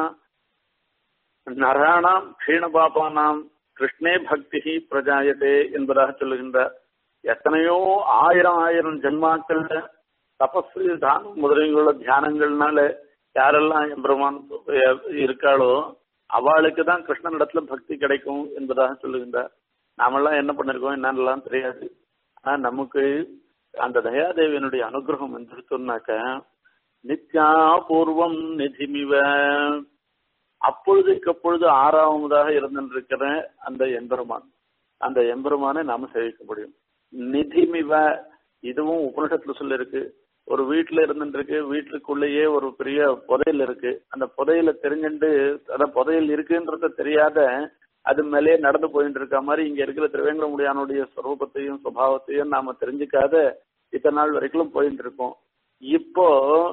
நராணாம் க்ஷீணபாபானாம் கிருஷ்ணே பக்தி பிரஜாயதே என்பதாக சொல்லுகின்றார் எத்தனையோ ஆயிரம் ஆயிரம் ஜென்மாக்கள்ல தபசு தானம் முதலீங்களோட தியானங்கள்னால யாரெல்லாம் எம்பெருமான் இருக்காளோ அவளுக்கு தான் கிருஷ்ணனிடத்துல பக்தி கிடைக்கும் என்பதாக சொல்லுகின்றார் நாமெல்லாம் என்ன பண்ணிருக்கோம் என்னன்னெல்லாம் தெரியாது ஆனா நமக்கு அந்த தயாதேவியனுடைய அனுகிரகம் வந்துருத்தோம்னாக்க நித்யா பூர்வம் நிதிமிவ அப்பொழுதுக்கு அப்பொழுது ஆறாவதாக இருந்திருக்கிற அந்த எம்பெருமான் அந்த எம்பெருமானை நாம சேவிக்க முடியும் நிதிமிவ இதுவும் உபனிஷத்துல சொல்லிருக்கு ஒரு வீட்டுல இருந்துருக்கு வீட்டுக்குள்ளேயே ஒரு பெரிய புதையல் இருக்கு அந்த புதையல தெரிஞ்சுட்டு அதான் புதையல் இருக்குன்றத தெரியாத அது மேலேயே நடந்து போயிட்டு இருக்க மாதிரி இங்க இருக்கிற திருவேங்கடமுடியானுடைய ஸ்வரூபத்தையும் சுபாவத்தையும் நாம தெரிஞ்சுக்காத இத்தனை நாள் வரைக்கும் போயிட்டு இருக்கோம் இப்போ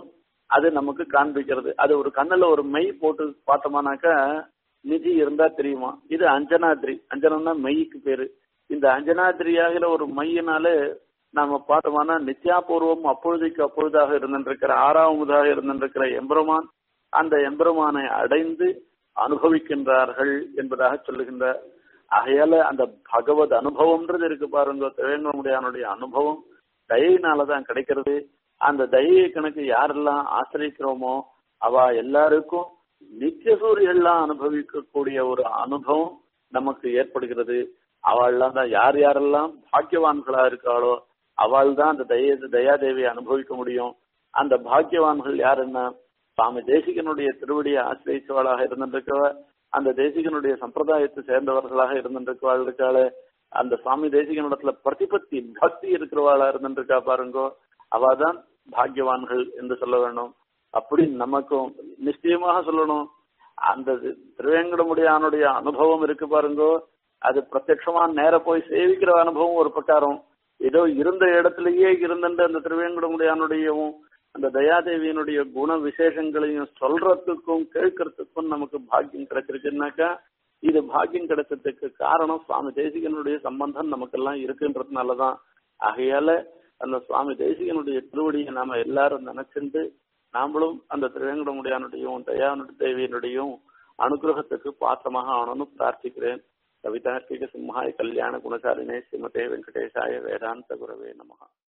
அது நமக்கு காண்பிக்கிறது அது ஒரு கண்ணுல ஒரு மெய் போட்டு பார்த்தோமானாக்கா நிதி இருந்தா தெரியுமா இது அஞ்சனாத்ரி அஞ்சனம்னா மெய்க்கு பேரு இந்த அஞ்சனாத்ரியாகிற ஒரு மையினால நாம பார்த்தோம்னா நித்யாபூர்வம் அப்பொழுதைக்கு அப்பொழுதாக இருந்திருக்கிற ஆறாவதாக இருந்திருக்கிற எம்பெருமான் அந்த எம்பெருமானை அடைந்து அனுபவிக்கின்றார்கள் என்பதாக சொல்லுகின்றார் ஆகையால அந்த பகவத் அனுபவம்ன்றது இருக்கு பாருங்க திருவேங்கடமுடியானுடைய அனுபவம் தயையினாலதான் கிடைக்கிறது அந்த தயை கணக்கு யாரெல்லாம் ஆசிரிக்கிறோமோ அவ எல்லாருக்கும் நித்திய சூரியெல்லாம் அனுபவிக்கக்கூடிய ஒரு அனுபவம் நமக்கு ஏற்படுகிறது அவள்லாம் தான் யார் யாரெல்லாம் பாக்கியவான்களா இருக்காளோ அவள் தான் அந்த தய தயாதேவியை அனுபவிக்க முடியும் அந்த பாக்கியவான்கள் யாருன்னா சுவாமி தேசிகனுடைய திருவடியை ஆசிரியச்சவளாக இருந்திருக்கவ அந்த தேசிகனுடைய சம்பிரதாயத்தை சேர்ந்தவர்களாக இருந்திருக்கவாள் இருக்காளே அந்த சுவாமி தேசிகனிடத்துல பிரதிபத்தி பக்தி இருக்கிறவாளா இருந்திருக்கா பாருங்கோ அவாதான் பாக்கியவான்கள் என்று சொல்ல வேண்டும் அப்படி நமக்கும் நிச்சயமாக சொல்லணும் அந்த திருவேங்கடமுடியானுடைய அனுபவம் இருக்கு பாருங்கோ அது பிரத்யட்சமா நேர போய் சேவிக்கிற அனுபவம் ஒரு பிரகாரம் ஏதோ இருந்த இடத்திலேயே இருந்துட்டு அந்த திருவேங்கடமுடியானுடையவும் அந்த தயாதேவியினுடைய குண விசேஷங்களையும் சொல்றதுக்கும் கேட்கறதுக்கும் நமக்கு பாக்கியம் கிடைச்சிருக்குன்னாக்கா இது பாக்கியம் கிடைச்சதுக்கு காரணம் சுவாமி தேசிகனுடைய சம்பந்தம் நமக்கெல்லாம் இருக்குன்றதுனாலதான் ஆகையால அந்த சுவாமி தேசிகனுடைய திருவடியை நாம எல்லாரும் நினைச்சிருந்து நாமளும் அந்த திருவேங்கடமுடியானுடையும் தயானுடைய தேவியனுடையும் அனுகிரகத்துக்கு பாத்திரமாக ஆகணும்னு பிரார்த்திக்கிறேன் கவிதார்த்திக சிம்ஹாய கல்யாண குணசாலினே ஸ்ரீமதே வெங்கடேசாய வேதாந்த குரவே நமகா